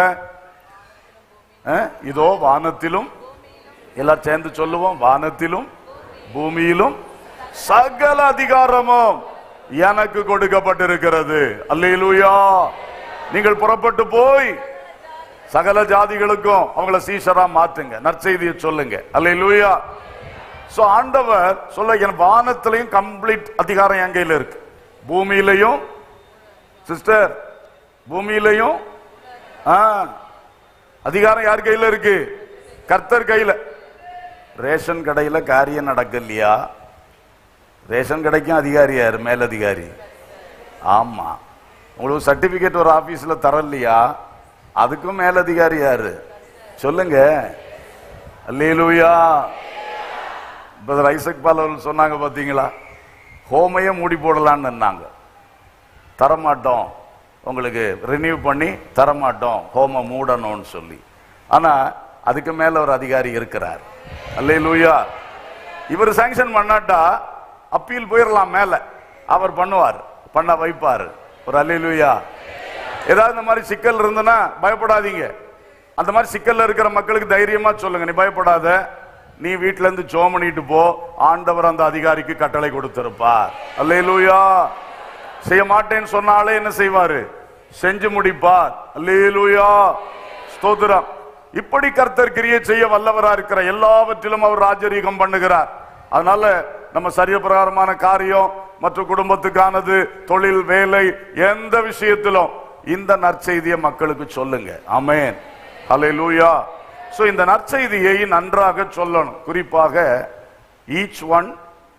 இதோ வானத்திலும் எல்லாரும் சேர்ந்து சொல்லுவோம் வானத்திலும் பூமியிலும் சகல அதிகாரமும் எனக்கு கொடுக்கப்பட்டிருக்கிறது அல்லேலூயா நீங்கள் புறப்பட்டு போய் சகல ஜாதிகளுக்கும் அவங்கள சீஷரா மாத்துங்க நற்செய்தியை சொல்லுங்க அல்லேலூயா சோ ஆண்டவர் சொல்ல என் வானத்திலையும் கம்ப்ளீட் அதிகாரம் என் கையில இருக்கு பூமியிலையும் சிஸ்டர் பூமியிலையும் ஆ, அதிகாரம் யார் கையில இருக்கு கர்த்தர் கையில ரேஷன் கடையில காரியம் நடக்கலையா ரேஷன் கடைக்கும் அதிகாரி யாரு மேலதிகாரி ஆமா உங்களுக்கு சர்டிபிகேட் ஒரு ஆபீஸ்ல தரலையா அதுக்கும் மேலதிகாரி யாரு சொல்லுங்க அல்லேலூயா பிரதர் ஐசக் பால் அவர்கள் சொன்னாங்க பாத்தீங்களா ஹோமையே மூடி போடலான்னு நின்னாங்க தரமாட்டோம் உங்களுக்கு ரினியூ பண்ணி தரமாட்டோம் ஹோம மூடணும்னு சொல்லி ஆனா அதுக்கு மேல ஒரு அதிகாரி இருக்கிறார் அல்லேலூயா இவர் சாங்ஷன் பண்ணாட்டா அப்பீல் போயிடலாம் மேல அவர் பண்ணுவார் பண்ண வைப்பார் ஒரு அல்லேலூயா ஏதாவது இந்த மாதிரி சிக்கல் இருந்ததுன்னா பயப்படாதீங்க அந்த மாதிரி சிக்கல்ல இருக்கிற மக்களுக்கு தைரியமா சொல்லுங்க நீ பயப்படாத நீ வீட்ல இருந்து ஜோம் பண்ணிட்டு போ ஆண்டவர் அந்த அதிகாரிக்கு கட்டளை கொடுத்திருப்பார் அல்லேலூயா செய்ய மாட்டேன்னு சொன்னாலே என்ன செய்வாரு செஞ்சு முடிப்பார் அல்லேலூயா ஸ்தோத்திரம் இப்படி கர்த்தர் கிரியை செய்ய வல்லவரா இருக்கிற எல்லாவற்றிலும் அவர் ராஜரீகம் பண்ணுகிறார் அதனால நம்ம சரியபிரகாரமான காரியம் மற்ற குடும்பத்துக்கானது தொழில் வேலை எந்த விஷயத்திலும் இந்த நற்செய்தியை மக்களுக்கு சொல்லுங்க ஆமென் ஹalleluya சோ இந்த நற்செய்தியை நன்றாக சொல்லணும் குறிப்பாக ஈச் ஒன்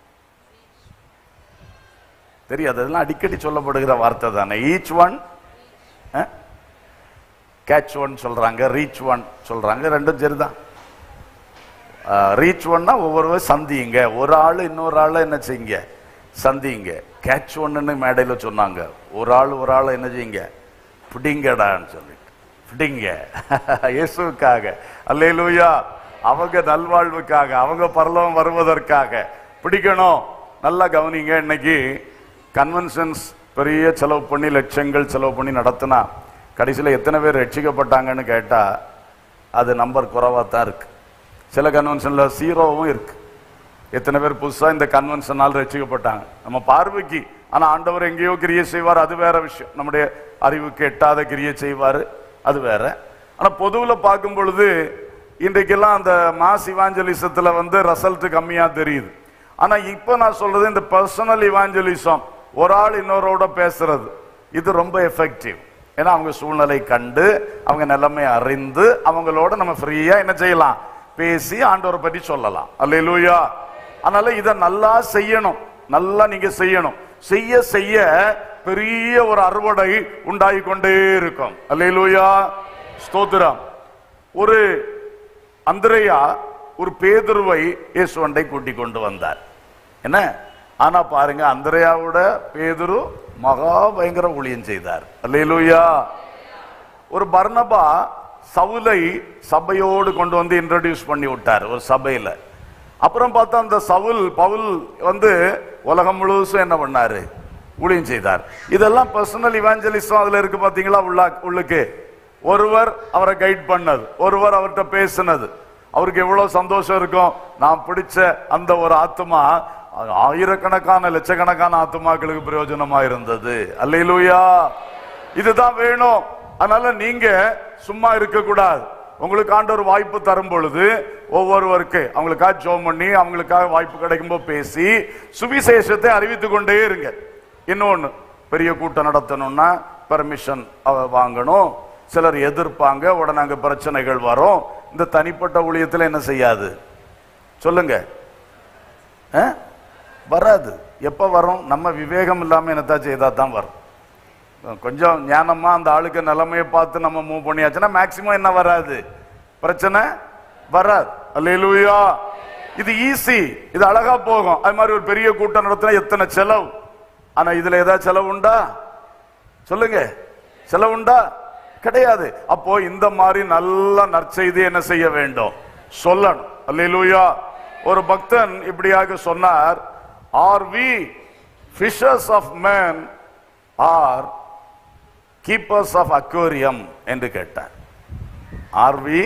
தெரியாது அதெல்லாம் அடிக்கடி சொல்லப்படுகிற வார்த்தை தானே ஈச் ஒன் கேட்ச் ஒன் சொல்றாங்க ரீச் ஒன் சொல்றாங்க ரெண்டும் சரிதான் ரீச் ஒன்னா ஒவ்வொரு சந்திங்க ஒரு ஆள் இன்னொரு ஆள் என்ன செய்யுங்க சந்திங்க கேட்ச் ஒன்னு மேடையில சொன்னாங்க ஒரு ஆள் ஒரு ஆள் என்ன செய்யுங்க பிடிங்கடான்னு சொல்லிட்டு பிடிங்க இயேசுவுக்காக அல்லேலூயா அவங்க நல்வாழ்வுக்காக அவங்க பரலவம் வருவதற்காக பிடிக்கணும் நல்லா கவனிங்க இன்னைக்கு கன்வென்ஷன்ஸ் பெரிய செலவு பண்ணி லட்சங்கள் செலவு பண்ணி நடத்தினா கடைசியில் எத்தனை பேர் ரட்சிக்கப்பட்டாங்கன்னு கேட்டா அது நம்பர் குறைவாக தான் இருக்கு சில கன்வென்ஷன்ல ஜீரோவும் இருக்கு எத்தனை பேர் புதுசா இந்த கன்வென்ஷனால் ரசிக்கப்பட்டாங்க நம்ம பார்வைக்கு ஆனா ஆண்டவர் எங்கேயோ கிரியை செய்வார் அது வேற விஷயம் நம்முடைய அறிவுக்கு எட்டாத கிரியை செய்வார் அது வேற ஆனா பொதுவுல பார்க்கும் பொழுது இன்றைக்கெல்லாம் அந்த மாஸ் இவாஞ்சலிசத்துல வந்து ரிசல்ட் கம்மியா தெரியுது ஆனா இப்போ நான் சொல்றது இந்த பர்சனல் இவாஞ்சலிசம் ஒரு ஆள் இன்னொரோட பேசுறது இது ரொம்ப எஃபெக்டிவ் ஏன்னா அவங்க சூழ்நிலை கண்டு அவங்க நிலைமை அறிந்து அவங்களோட நம்ம ஃப்ரீயா என்ன செய்யலாம் பேசி ஆண்டவரை பற்றி சொல்லலாம் அல்லேலூயா அதனால இதை நல்லா செய்யணும் நல்லா நீங்க செய்யணும் செய்ய செய்ய பெரிய ஒரு அறுவடை உண்டாகி கொண்டே இருக்கும் அல்லேலூயா ஸ்தோத்திரம் ஒரு அந்திரையா ஒரு பேதுருவை இயேசுவண்டை கூட்டிக் கொண்டு வந்தார் என்ன ஆனா பாருங்க அந்திரையாவோட பேதுரு மகா பயங்கர ஊழியம் செய்தார் அல்லேலூயா ஒரு பர்னபா சவுலை சபையோடு கொண்டு வந்து இன்ட்ரடியூஸ் பண்ணி விட்டார் ஒரு சபையில அப்புறம் பார்த்தா அந்த சவுல் பவுல் வந்து உலகம் முழுசும் என்ன பண்ணாரு ஊழியம் செய்தார் இதெல்லாம் பர்சனல் இவாஞ்சலிசம் அதுல இருக்கு பாத்தீங்களா உள்ள உள்ளுக்கு ஒருவர் அவரை கைட் பண்ணது ஒருவர் அவர்கிட்ட பேசினது அவருக்கு எவ்வளவு சந்தோஷம் இருக்கும் நான் பிடிச்ச அந்த ஒரு ஆத்மா ஆயிரக்கணக்கான லட்சக்கணக்கான ஆத்மாக்களுக்கு பிரயோஜனமா இருந்தது அல்லேலூயா இதுதான் வேணும் அதனால நீங்க சும்மா இருக்க கூடாது உங்களுக்கு ஆண்டவர் வாய்ப்பு தரும் பொழுது ஒவ்வொருவருக்கு அவங்களுக்காக ஜோம் பண்ணி அவங்களுக்காக வாய்ப்பு கிடைக்கும்போது பேசி சுவிசேஷத்தை அறிவித்துக் கொண்டே இருங்க இன்னொன்னு பெரிய கூட்டம் நடத்தணும்னா பெர்மிஷன் வாங்கணும் சிலர் எதிர்ப்பாங்க உடனே அங்க பிரச்சனைகள் வரும் இந்த தனிப்பட்ட ஊழியத்துல என்ன செய்யாது சொல்லுங்க ஆ? வராது எப்ப வரும் நம்ம விவேகம் இல்லாம என்னத்தா செய்தா தான் வரும் கொஞ்சம் ஞானமா அந்த ஆளுக்கு நிலைமையை பார்த்து நம்ம மூவ் பண்ணியாச்சுன்னா மேக்சிமம் என்ன வராது பிரச்சனை வராது அல்லேலூயா இது ஈஸி இது அழகா போகும் அது மாதிரி ஒரு பெரிய கூட்டம் நடத்தினா எத்தனை செலவு ஆனா இதுல ஏதாவது செலவு உண்டா சொல்லுங்க செலவு உண்டா கிடையாது அப்போ இந்த மாதிரி நல்ல நற்செய்தி என்ன செய்ய வேண்டும் சொல்லணும் அல்லேலூயா ஒரு பக்தன் இப்படியாக சொன்னார் are we fishers of men are keepers of aquarium என்று கேட்டார் are we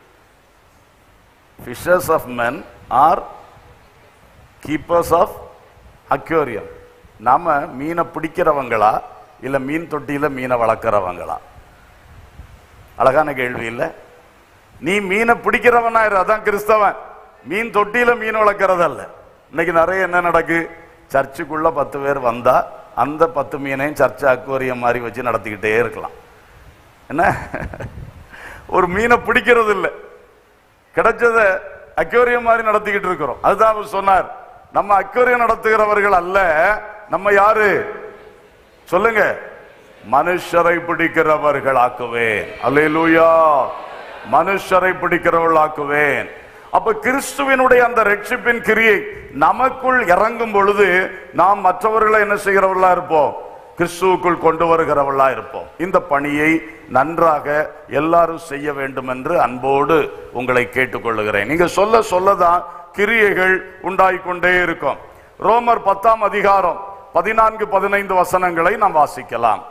fishers of men are keepers of aquarium நாம மீனை பிடிக்கிறவங்களா இல்ல மீன் தொட்டியில மீனை வளர்க்குறவங்களா அழகான கேள்வி இல்ல நீ மீனை பிடிக்கிறவனா இரு அதான் கிறிஸ்தவன் மீன் தொட்டியில மீன் வளர்க்கறதல்ல இன்னைக்கு நிறைய என்ன நடக்கு சர்ச்சுக்குள்ள பத்து பேர் வந்தா அந்த பத்து மீனையும் சர்ச்சை அக்வேரியம் மாதிரி வச்சு நடத்திக்கிட்டே இருக்கலாம் என்ன ஒரு மீனை பிடிக்கிறது இல்லை கிடைச்சத அக்வேரியம் மாதிரி நடத்திக்கிட்டு இருக்கிறோம் அதுதான் அவர் சொன்னார் நம்ம அக்வேரியம் நடத்துகிறவர்கள் அல்ல நம்ம யாரு சொல்லுங்க மனுஷரை பிடிக்கிறவர்கள் ஆக்குவேன் அல்லேலூயா மனுஷரை பிடிக்கிறவர்கள் ஆக்குவேன் அப்ப கிறிஸ்துவினுடைய அந்த ரட்சிப்பின் கிரியை நமக்குள் இறங்கும் பொழுது நாம் மற்றவர்களை என்ன செய்கிறவர்களா இருப்போம் கிறிஸ்துவுக்குள் கொண்டு வருகிறவர்களா இருப்போம் இந்த பணியை நன்றாக எல்லாரும் செய்ய வேண்டும் என்று அன்போடு உங்களை கேட்டுக்கொள்ளுகிறேன் நீங்க சொல்ல சொல்லதான் கிரியைகள் உண்டாயிக்கொண்டே இருக்கும் ரோமர் பத்தாம் அதிகாரம் பதினான்கு பதினைந்து வசனங்களை நாம் வாசிக்கலாம்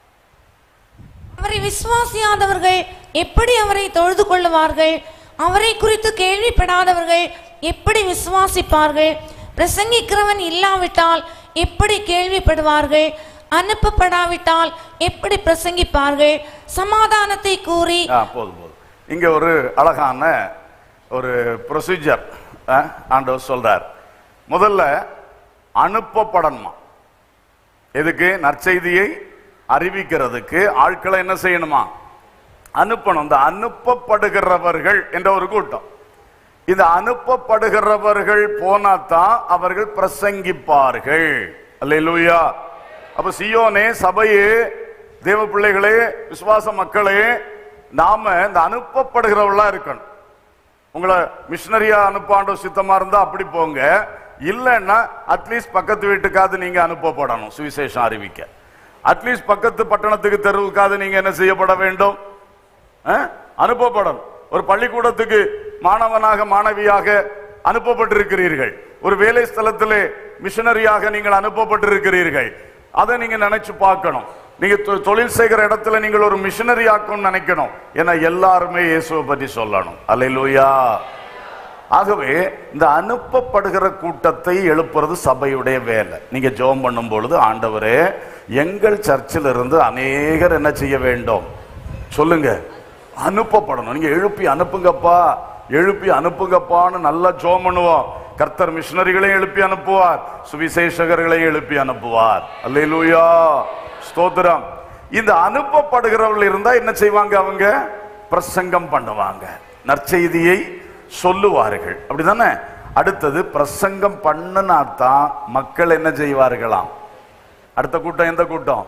அவரை விசுவாசியாதவர்கள் எப்படி அவரை தொழுது கொள்ளுவார்கள் அவரை குறித்து கேள்விப்படாதவர்கள் எப்படி விசுவாசிப்பார்கள் பிரசங்கிக்கிறவன் இல்லாவிட்டால் எப்படி கேள்விப்படுவார்கள் அனுப்பப்படாவிட்டால் எப்படி பிரசங்கிப்பார்கள் சமாதானத்தை கூறி ஆ, போதும் போதும் இங்க ஒரு அழகான ஒரு ப்ரொசீஜர் ஆண்டவர் சொல்றார் முதல்ல அனுப்பப்படணுமா எதுக்கு நற்செய்தியை அறிவிக்கிறதுக்கு ஆட்களை என்ன செய்யணுமா அனுப்பணும் இந்த அனுப்பப்படுகிறவர்கள் என்ற ஒரு கூட்டம் இந்த அனுப்பப்படுகிறவர்கள் போனாதான் அவர்கள் பிரசங்கிப்பார்கள் அல்லேலூயா அப்ப சியோனே சபையே தேவ பிள்ளைகளே விசுவாச மக்களே நாம இந்த அனுப்பப்படுகிறவர்களா இருக்கணும் உங்களை மிஷினரியா அனுப்பாண்டோ சித்தமா இருந்தா அப்படி போங்க இல்லைன்னா அட்லீஸ்ட் பக்கத்து வீட்டுக்காவது நீங்க அனுப்பப்படணும் சுவிசேஷம் அறிவிக்க அட்லீஸ்ட் பக்கத்து பட்டணத்துக்கு தெருவுக்காவது நீங்க என்ன செய்யப்பட வேண்டும் அஹ்? அனுப்பப்படணும் ஒரு பள்ளிக்கூடத்துக்கு மாணவனாக மாணவியாக அனுப்பப்பட்டிருக்கிறீர்கள் ஒரு வேலை ஸ்தலத்திலே மிஷனரியாக நீங்கள் அனுப்பப்பட்டிருக்கிறீர்கள் அதை நீங்க நினைச்சு பார்க்கணும் நீங்க தொ- தொழில் செய்கிற இடத்துல நீங்கள் ஒரு மிஷனரி ஆக்கணும்னு நினைக்கணும் ஏன்னா எல்லாருமே இயேசுவை பற்றி சொல்லணும் அல்லேலூயா ஆகவே இந்த அனுப்பப்படுகிற கூட்டத்தை எழுப்புறது சபையுடைய வேலை நீங்க ஜெபம் பண்ணும் பொழுது ஆண்டவரே எங்கள் சர்ச்சில் இருந்து அநேகர் என்ன செய்ய வேண்டும் சொல்லுங்க அனுப்பப்படணும் நீங்க எழுப்பி அனுப்புங்கப்பா எழுப்பி அனுப்புங்கப்பான்னு நல்லா ஜெபம் பண்ணுவோம் கர்த்தர் மிஷனரிகளையும் எழுப்பி அனுப்புவார் சுவிசேஷகர்களையும் எழுப்பி அனுப்புவார் அல்லேலூயா ஸ்தோத்திரம் இந்த அனுப்பப்படுகிறவர்கள் இருந்தா என்ன செய்வாங்க அவங்க பிரசங்கம் பண்ணுவாங்க நற்செய்தியை சொல்லுவார்கள் அப்படிதானே அடுத்தது பிரசங்கம் பண்ணுனா தான் மக்கள் என்ன செய்வார்களாம் அடுத்த கூட்டம் எந்த கூட்டம்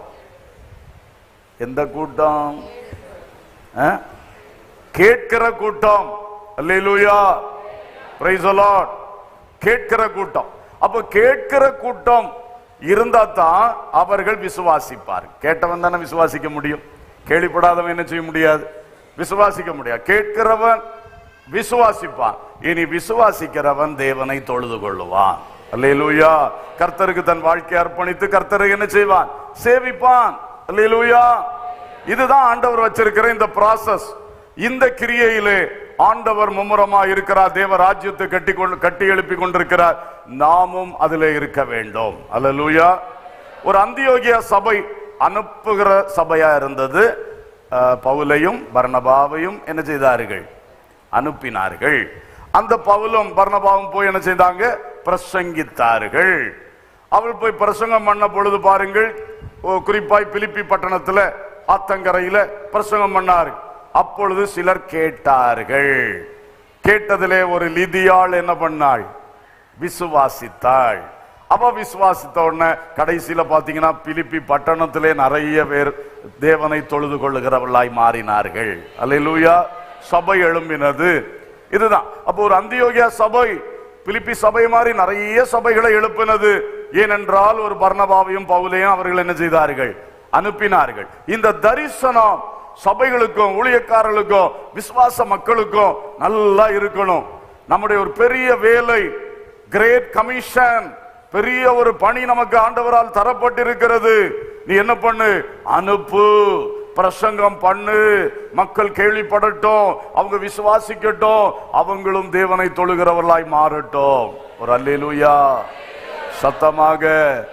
எந்த கூட்டம் ஆ? கேட்கிற கூட்டம் அல்லேலூயா பிரைஸ் லார்ட் கேட்கிற கூட்டம் அப்ப கேட்கிற கூட்டம் இருந்தா தான் அவர்கள் விசுவாசிப்பார் கேட்டவன் தானே விசுவாசிக்க முடியும் கேள்விப்படாதவன் என்ன செய்ய முடியாது விசுவாசிக்க முடியாது கேட்கிறவன் விசுவாசிப்பான் இனி விசுவாசிக்கிறவன் தேவனை தொழுது கொள்ளுவான் அல்லேலூயா கர்த்தருக்கு தன் வாழ்க்கை அர்ப்பணித்து கர்த்தரை என்ன செய்வான் சேவிப்பான் அல்லேலூயா இதுதான் ஆண்டவர் வச்சிருக்கிற இந்த process இந்த கிரியையிலே ஆண்டவர் மும்முரமா இருக்கிறார் தேவ ராஜ்யத்தை கட்டி கொண்டு கட்டி எழுப்பி கொண்டிருக்கிறார் நாமும் அதிலே இருக்க வேண்டும் அல்லேலூயா ஒரு அந்தியோகியா சபை அனுப்புகிற சபையா இருந்தது அஹ், பவுலையும் பர்னபாவையும் என்ன செய்தார்கள் அனுப்பினார்கள் அந்த பவுலும் பர்னபாவும் போய் என்ன செய்தாங்க பிரசங்கித்தார்கள் அவள் போய் பிரசங்கம் பண்ண பொழுது பாருங்கள் ஓ, குறிப்பாய் பிலிப்பி பட்டணத்துல ஆத்தங்கரையில பிரசங்கம் பண்ணார் அப்பொழுது சிலர் கேட்டார்கள் கேட்டதிலே ஒரு லிதியாள் என்ன பண்ணாள் விசுவாசித்தாள் அவ விசுவாசித்த உடனே கடைசியில பாத்தீங்கன்னா பிலிப்பி பட்டணத்திலே நிறைய பேர் தேவனை தொழுது கொள்ளுகிறவர்களாய் மாறினார்கள் அல்லேலூயா சபை எழும்பினது இதுதான் அப்போ ஒரு அந்தியோகியா சபை பிலிப்பி சபை மாதிரி நிறைய சபைகளை எழுப்பினது ஏனென்றால் ஒரு பர்ணபாவையும் பவுலையும் அவர்கள் என்ன செய்தார்கள் அனுப்பினார்கள் இந்த தரிசனம் சபைகளுக்கும் ஊழியக்காரர்களுக்கும் விசுவாச மக்களுக்கும் நல்லா இருக்கணும் நம்முடைய ஒரு பெரிய வேலை கிரேட் கமிஷன் பெரிய ஒரு பணி நமக்கு ஆண்டவரால் தரப்பட்டிருக்கிறது நீ என்ன பண்ணு அனுப்பு பிரசங்கம் பண்ணு மக்கள் கேள்விப்படட்டும் அவங்க விசுவாசிக்கட்டும் அவங்களும் தேவனை தொழுகிறவர்களாய் மாறட்டும் ஒரு அல்லேலூயா சத்தமாக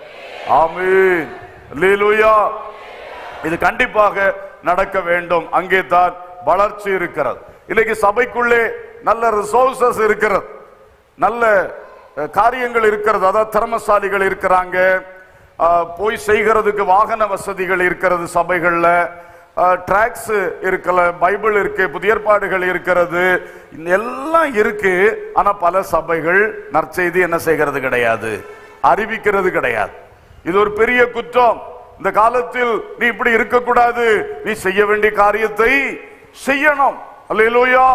ஆமீன் அல்லேலூயா இது கண்டிப்பாக நடக்க வேண்டும் அங்கே தான் வளர்ச்சி இருக்கிறது இன்னைக்கு சபைக்குள்ளே நல்ல ரிசோர்சஸ் இருக்கிறது நல்ல அஹ், காரியங்கள் இருக்கிறது அதாவது திறமசாலிகள் இருக்கிறாங்க அஹ், போய் செய்கிறதுக்கு வாகன வசதிகள் இருக்கிறது சபைகள்ல டிராக்ஸ் இருக்கல பைபிள் இருக்கு புதிய ஏற்பாடுகள் இருக்கிறது இந்த எல்லாம் இருக்கு ஆனா பல சபைகள் நற்செய்தி என்ன செய்கிறது கிடையாது அறிவிக்கிறது கிடையாது இது ஒரு பெரிய குற்றம் இந்த காலத்தில் நீ இப்படி இருக்கக்கூடாது நீ செய்ய வேண்டிய காரியத்தை செய்யணும் அல்லேலூயா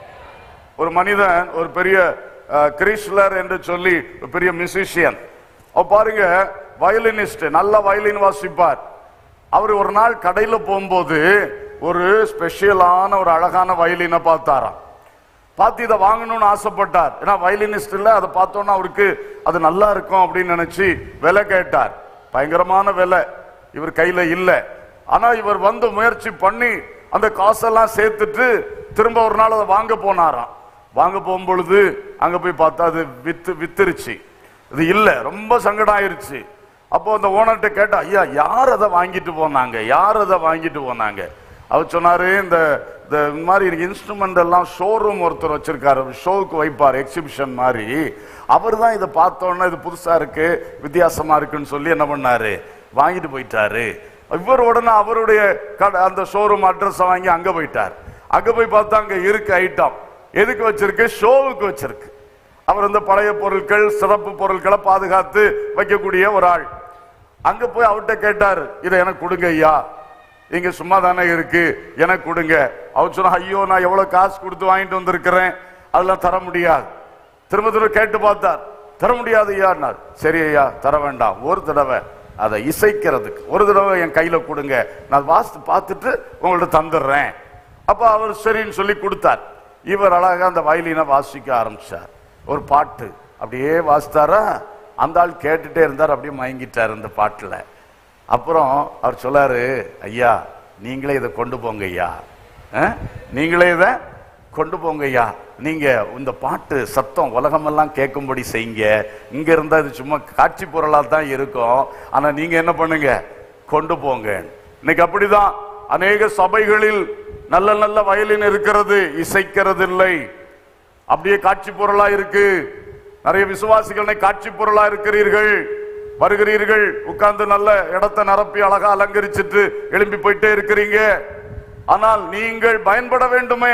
ஒரு மனிதன் ஒரு பெரிய அஹ், கிரிஸ்லர் என்று சொல்லி ஒரு பெரிய மியூசிஷியன் அவ பாருங்க வயலினிஸ்ட் நல்ல வயலின் வாசிப்பார் அவர் ஒரு நாள் கடையில போகும்போது ஒரு ஸ்பெஷலான ஒரு அழகான வயலினை பார்த்தாராம் பார்த்து இதை வாங்கணும்னு ஆசைப்பட்டார் ஏன்னா வயலினிஸ்ட் இல்ல அதை பார்த்தோன்னா அவருக்கு அது நல்லா இருக்கும் அப்படின்னு நினைச்சு விலை கேட்டார் பயங்கரமான விலை இவர் கையில இல்ல ஆனா இவர் வந்து முயற்சி பண்ணி அந்த காசெல்லாம் சேர்த்துட்டு திரும்ப ஒரு நாள் அதை வாங்க போனாராம் வாங்க போகும்பொழுது அங்க போய் பார்த்தா அது வித்து வித்துருச்சு இது இல்ல ரொம்ப சங்கடம் ஆயிருச்சு அப்போ அந்த ஓனர்கிட்ட கேட்டா ஐயா யார் அதை வாங்கிட்டு போனாங்க யார் அதை வாங்கிட்டு போனாங்க அவர் சொன்னாரு இந்த இந்த மாதிரி இன்ஸ்ட்ருமெண்ட் எல்லாம் ஷோரூம் ஒருத்தர் வச்சிருக்காரு ஷோவுக்கு வைப்பார் எக்ஸிபிஷன் மாதிரி அவர் தான் இதை பார்த்தோன்னே இது புதுசா இருக்கு வித்தியாசமா இருக்குன்னு சொல்லி என்ன பண்ணாரு வாங்கிட்டு போயிட்டாரு இவர் உடனே அவருடைய கடை அந்த ஷோரூம் அட்ரஸ் வாங்கி அங்க போயிட்டார் அங்க போய் பார்த்தா அங்க இருக்கு ஐட்டம் எதுக்கு வச்சிருக்கு ஷோவுக்கு வச்சிருக்கு அவர் இந்த பழைய பொருட்கள் சிறப்பு பொருட்களை பாதுகாத்து வைக்கக்கூடிய ஒரு ஆள் அங்க போய் அவர்கிட்ட கேட்டார் இதை எனக்கு கொடுங்க ஐயா இங்க சும்மா தானே இருக்கு எனக்கு கொடுங்க அவர் சொன்னா ஐயோ நான் எவ்வளவு காசு கொடுத்து வாங்கிட்டு வந்திருக்கிறேன் அதெல்லாம் தர முடியாது திரும்ப திரும்ப கேட்டு பார்த்தார் தர முடியாது ஐயான்னார் சரி ஐயா தர வேண்டாம் ஒரு தடவை அதை இசைக்கிறதுக்கு ஒரு தடவை என் கையில கொடுங்க நான் வாசித்து பார்த்துட்டு உங்கள்ட்ட தந்துடுறேன் அப்ப அவர் சரின்னு சொல்லி கொடுத்தார் இவர் அழகா அந்த வயலினை வாசிக்க ஆரம்பிச்சார் ஒரு பாட்டு அப்படியே வாசித்தாரா அந்த ஆள் கேட்டுட்டே இருந்தார் அப்படியே மயங்கிட்டார் இந்த பாட்டுல அப்புறம் அவர் சொல்லாரு ஐயா நீங்களே இதை கொண்டு போங்க ஐயா அஹ்? நீங்களே இதை கொண்டு போங்க ஐயா நீங்க இந்த பாட்டு சத்தம் உலகமெல்லாம் கேட்கும்படி செய்யுங்க இங்க இருந்தா இது சும்மா காட்சி பொருளா தான் இருக்கும் ஆனா நீங்க என்ன பண்ணுங்க கொண்டு போங்க இன்னைக்கு அப்படிதான் அநேக சபைகளில் நல்ல நல்ல வயலின் இருக்கிறது இசைக்கிறது இல்லை அப்படியே காட்சி பொருளா இருக்கு நிறைய விசுவாசிகளை காட்சி பொருளா இருக்கிறீர்கள் வருகிறீர்கள் உட்கார்ந்து நல்ல இடத்தை நிரப்பி அழகா அலங்கரிச்சிட்டு எழும்பி போயிட்டே இருக்கிறீங்க ஆனால் நீங்கள் பயன்பட வேண்டுமே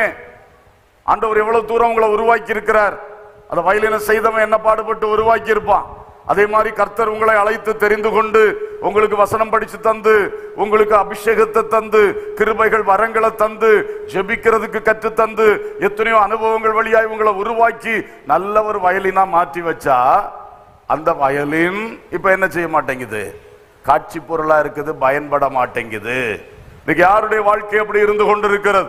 ஆண்டவர் எவ்வளவு தூரம் உங்களை உருவாக்கி இருக்கிறார் அந்த வயலின செய்தவன் என்ன பாடுபட்டு உருவாக்கி இருப்பான் அதே மாதிரி கர்த்தர் உங்களை அழைத்து தெரிந்து கொண்டு உங்களுக்கு வசனம் படிச்சு தந்து உங்களுக்கு அபிஷேகத்தை தந்து கிருபைகள் வரங்களை தந்து ஜெபிக்கிறதுக்கு கற்று தந்து எத்தனையோ அனுபவங்கள் வழியாய் உங்களை உருவாக்கி நல்ல ஒரு வயலினா மாற்றி வச்சா அந்த வயலின் இப்ப என்ன செய்ய மாட்டேங்குது காட்சி பொருளா இருக்குது பயன்பட மாட்டேங்குது இன்னைக்கு யாருடைய வாழ்க்கை அப்படி இருந்து கொண்டிருக்கிறது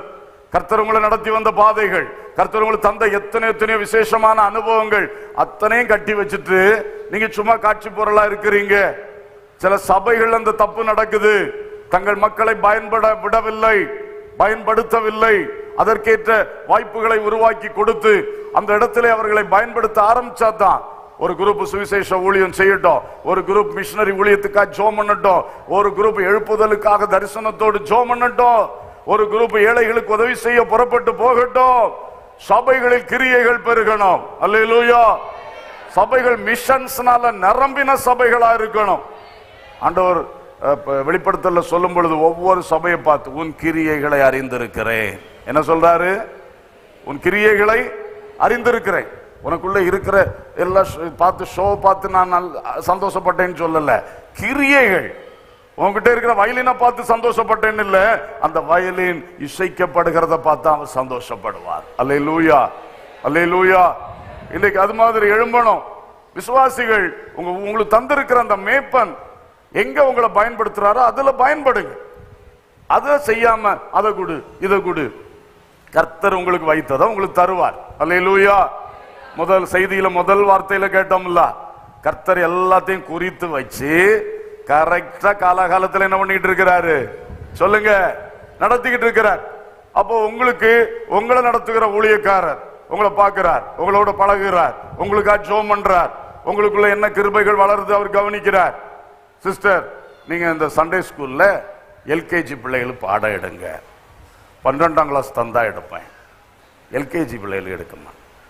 கர்த்தர் உங்களை நடத்தி வந்த பாதைகள் கர்த்தர் உங்களுக்கு தந்த எத்தனை எத்தனையோ விசேஷமான அனுபவங்கள் அத்தனையும் கட்டி வச்சுட்டு நீங்க சும்மா காட்சி பொருளா இருக்கிறீங்க சில சபைகள் அந்த தப்பு நடக்குது தங்கள் மக்களை பயன்பட விடவில்லை பயன்படுத்தவில்லை அதற்கேற்ற வாய்ப்புகளை உருவாக்கி கொடுத்து அந்த இடத்திலே அவர்களை பயன்படுத்த ஆரம்பிச்சாதான் ஒரு குரூப் சுவிசேஷ ஊழியம் செய்யட்டும் ஒரு குரூப் மிஷனரி ஊழியத்துக்காக ஜோம் பண்ணட்டும் ஒரு குரூப் எழுப்புதலுக்காக தரிசனத்தோடு ஜோம் பண்ணட்டும் ஒரு குரூப் ஏழைகளுக்கு உதவி செய்ய புறப்பட்டு போகட்டும் சபைகளில் கிரியைகள் பெருகணும் அல்லேலூயா சபைகள் மிஷன்ஸ்னால நிரம்பின சபைகளா இருக்கணும் ஆண்டவர் அஹ், ப- வெளிப்படுத்தல சொல்லும் பொழுது ஒவ்வொரு சபையை பார்த்து உன் கிரியைகளை அறிந்திருக்கிறேன் என்ன சொல்றாரு உன் கிரியைகளை அறிந்திருக்கிறேன் உனக்குள்ள இருக்கிற எல்லா ஷோ- பார்த்து ஷோ பார்த்து நான் நல்ல- சந்தோஷப்பட்டேன்னு சொல்லல கிரியைகள் உன்கிட்ட இருக்கிற வயலினை பார்த்து சந்தோஷப்பட்டேன்னு இல்ல அந்த வயலின் இசைக்கப்படுகிறத பார்த்து அவன் சந்தோஷப்படுவார் அல்லே லூயா அல்லே லூயா இன்னைக்கு அது மாதிரி எழும்பணும் விசுவாசிகள் உங்க உங்களுக்கு தந்திருக்கிற அந்த மேப்பன் எங்க உங்களை பயன்படுத்துறாரோ அதுல பயன்படுங்க அதை செய்யாம அதை கொடு இதை கொடு கர்த்தர் உங்களுக்கு வைத்ததை உங்களுக்கு தருவார் அல்லேலூயா முதல் செய்தியில முதல் வார்த்தையில கேட்டோம்ல கர்த்தர் எல்லாத்தையும் குறித்து வச்சு கரெக்டா காலகாலத்துல என்ன பண்ணிட்டு இருக்கிறாரு சொல்லுங்க நடத்திக்கிட்டு இருக்கிறார் அப்போ உங்களுக்கு உங்களை நடத்துகிற ஊழியக்காரர் உங்களை பார்க்கிறார் உங்களோட பழகுகிறார் உங்களுக்கா ஜோம் பண்றார் உங்களுக்குள்ள என்ன கிருபைகள் வளருது அவர் கவனிக்கிறார் சிஸ்டர் நீங்க இந்த சண்டே ஸ்கூல்ல எல்கேஜி பிள்ளைகளுக்கு பாடம் எடுங்க பன்னிரெண்டாம் கிளாஸ் தந்தா எடுப்பேன் எல்கேஜி பிள்ளைகள் எடுக்குமா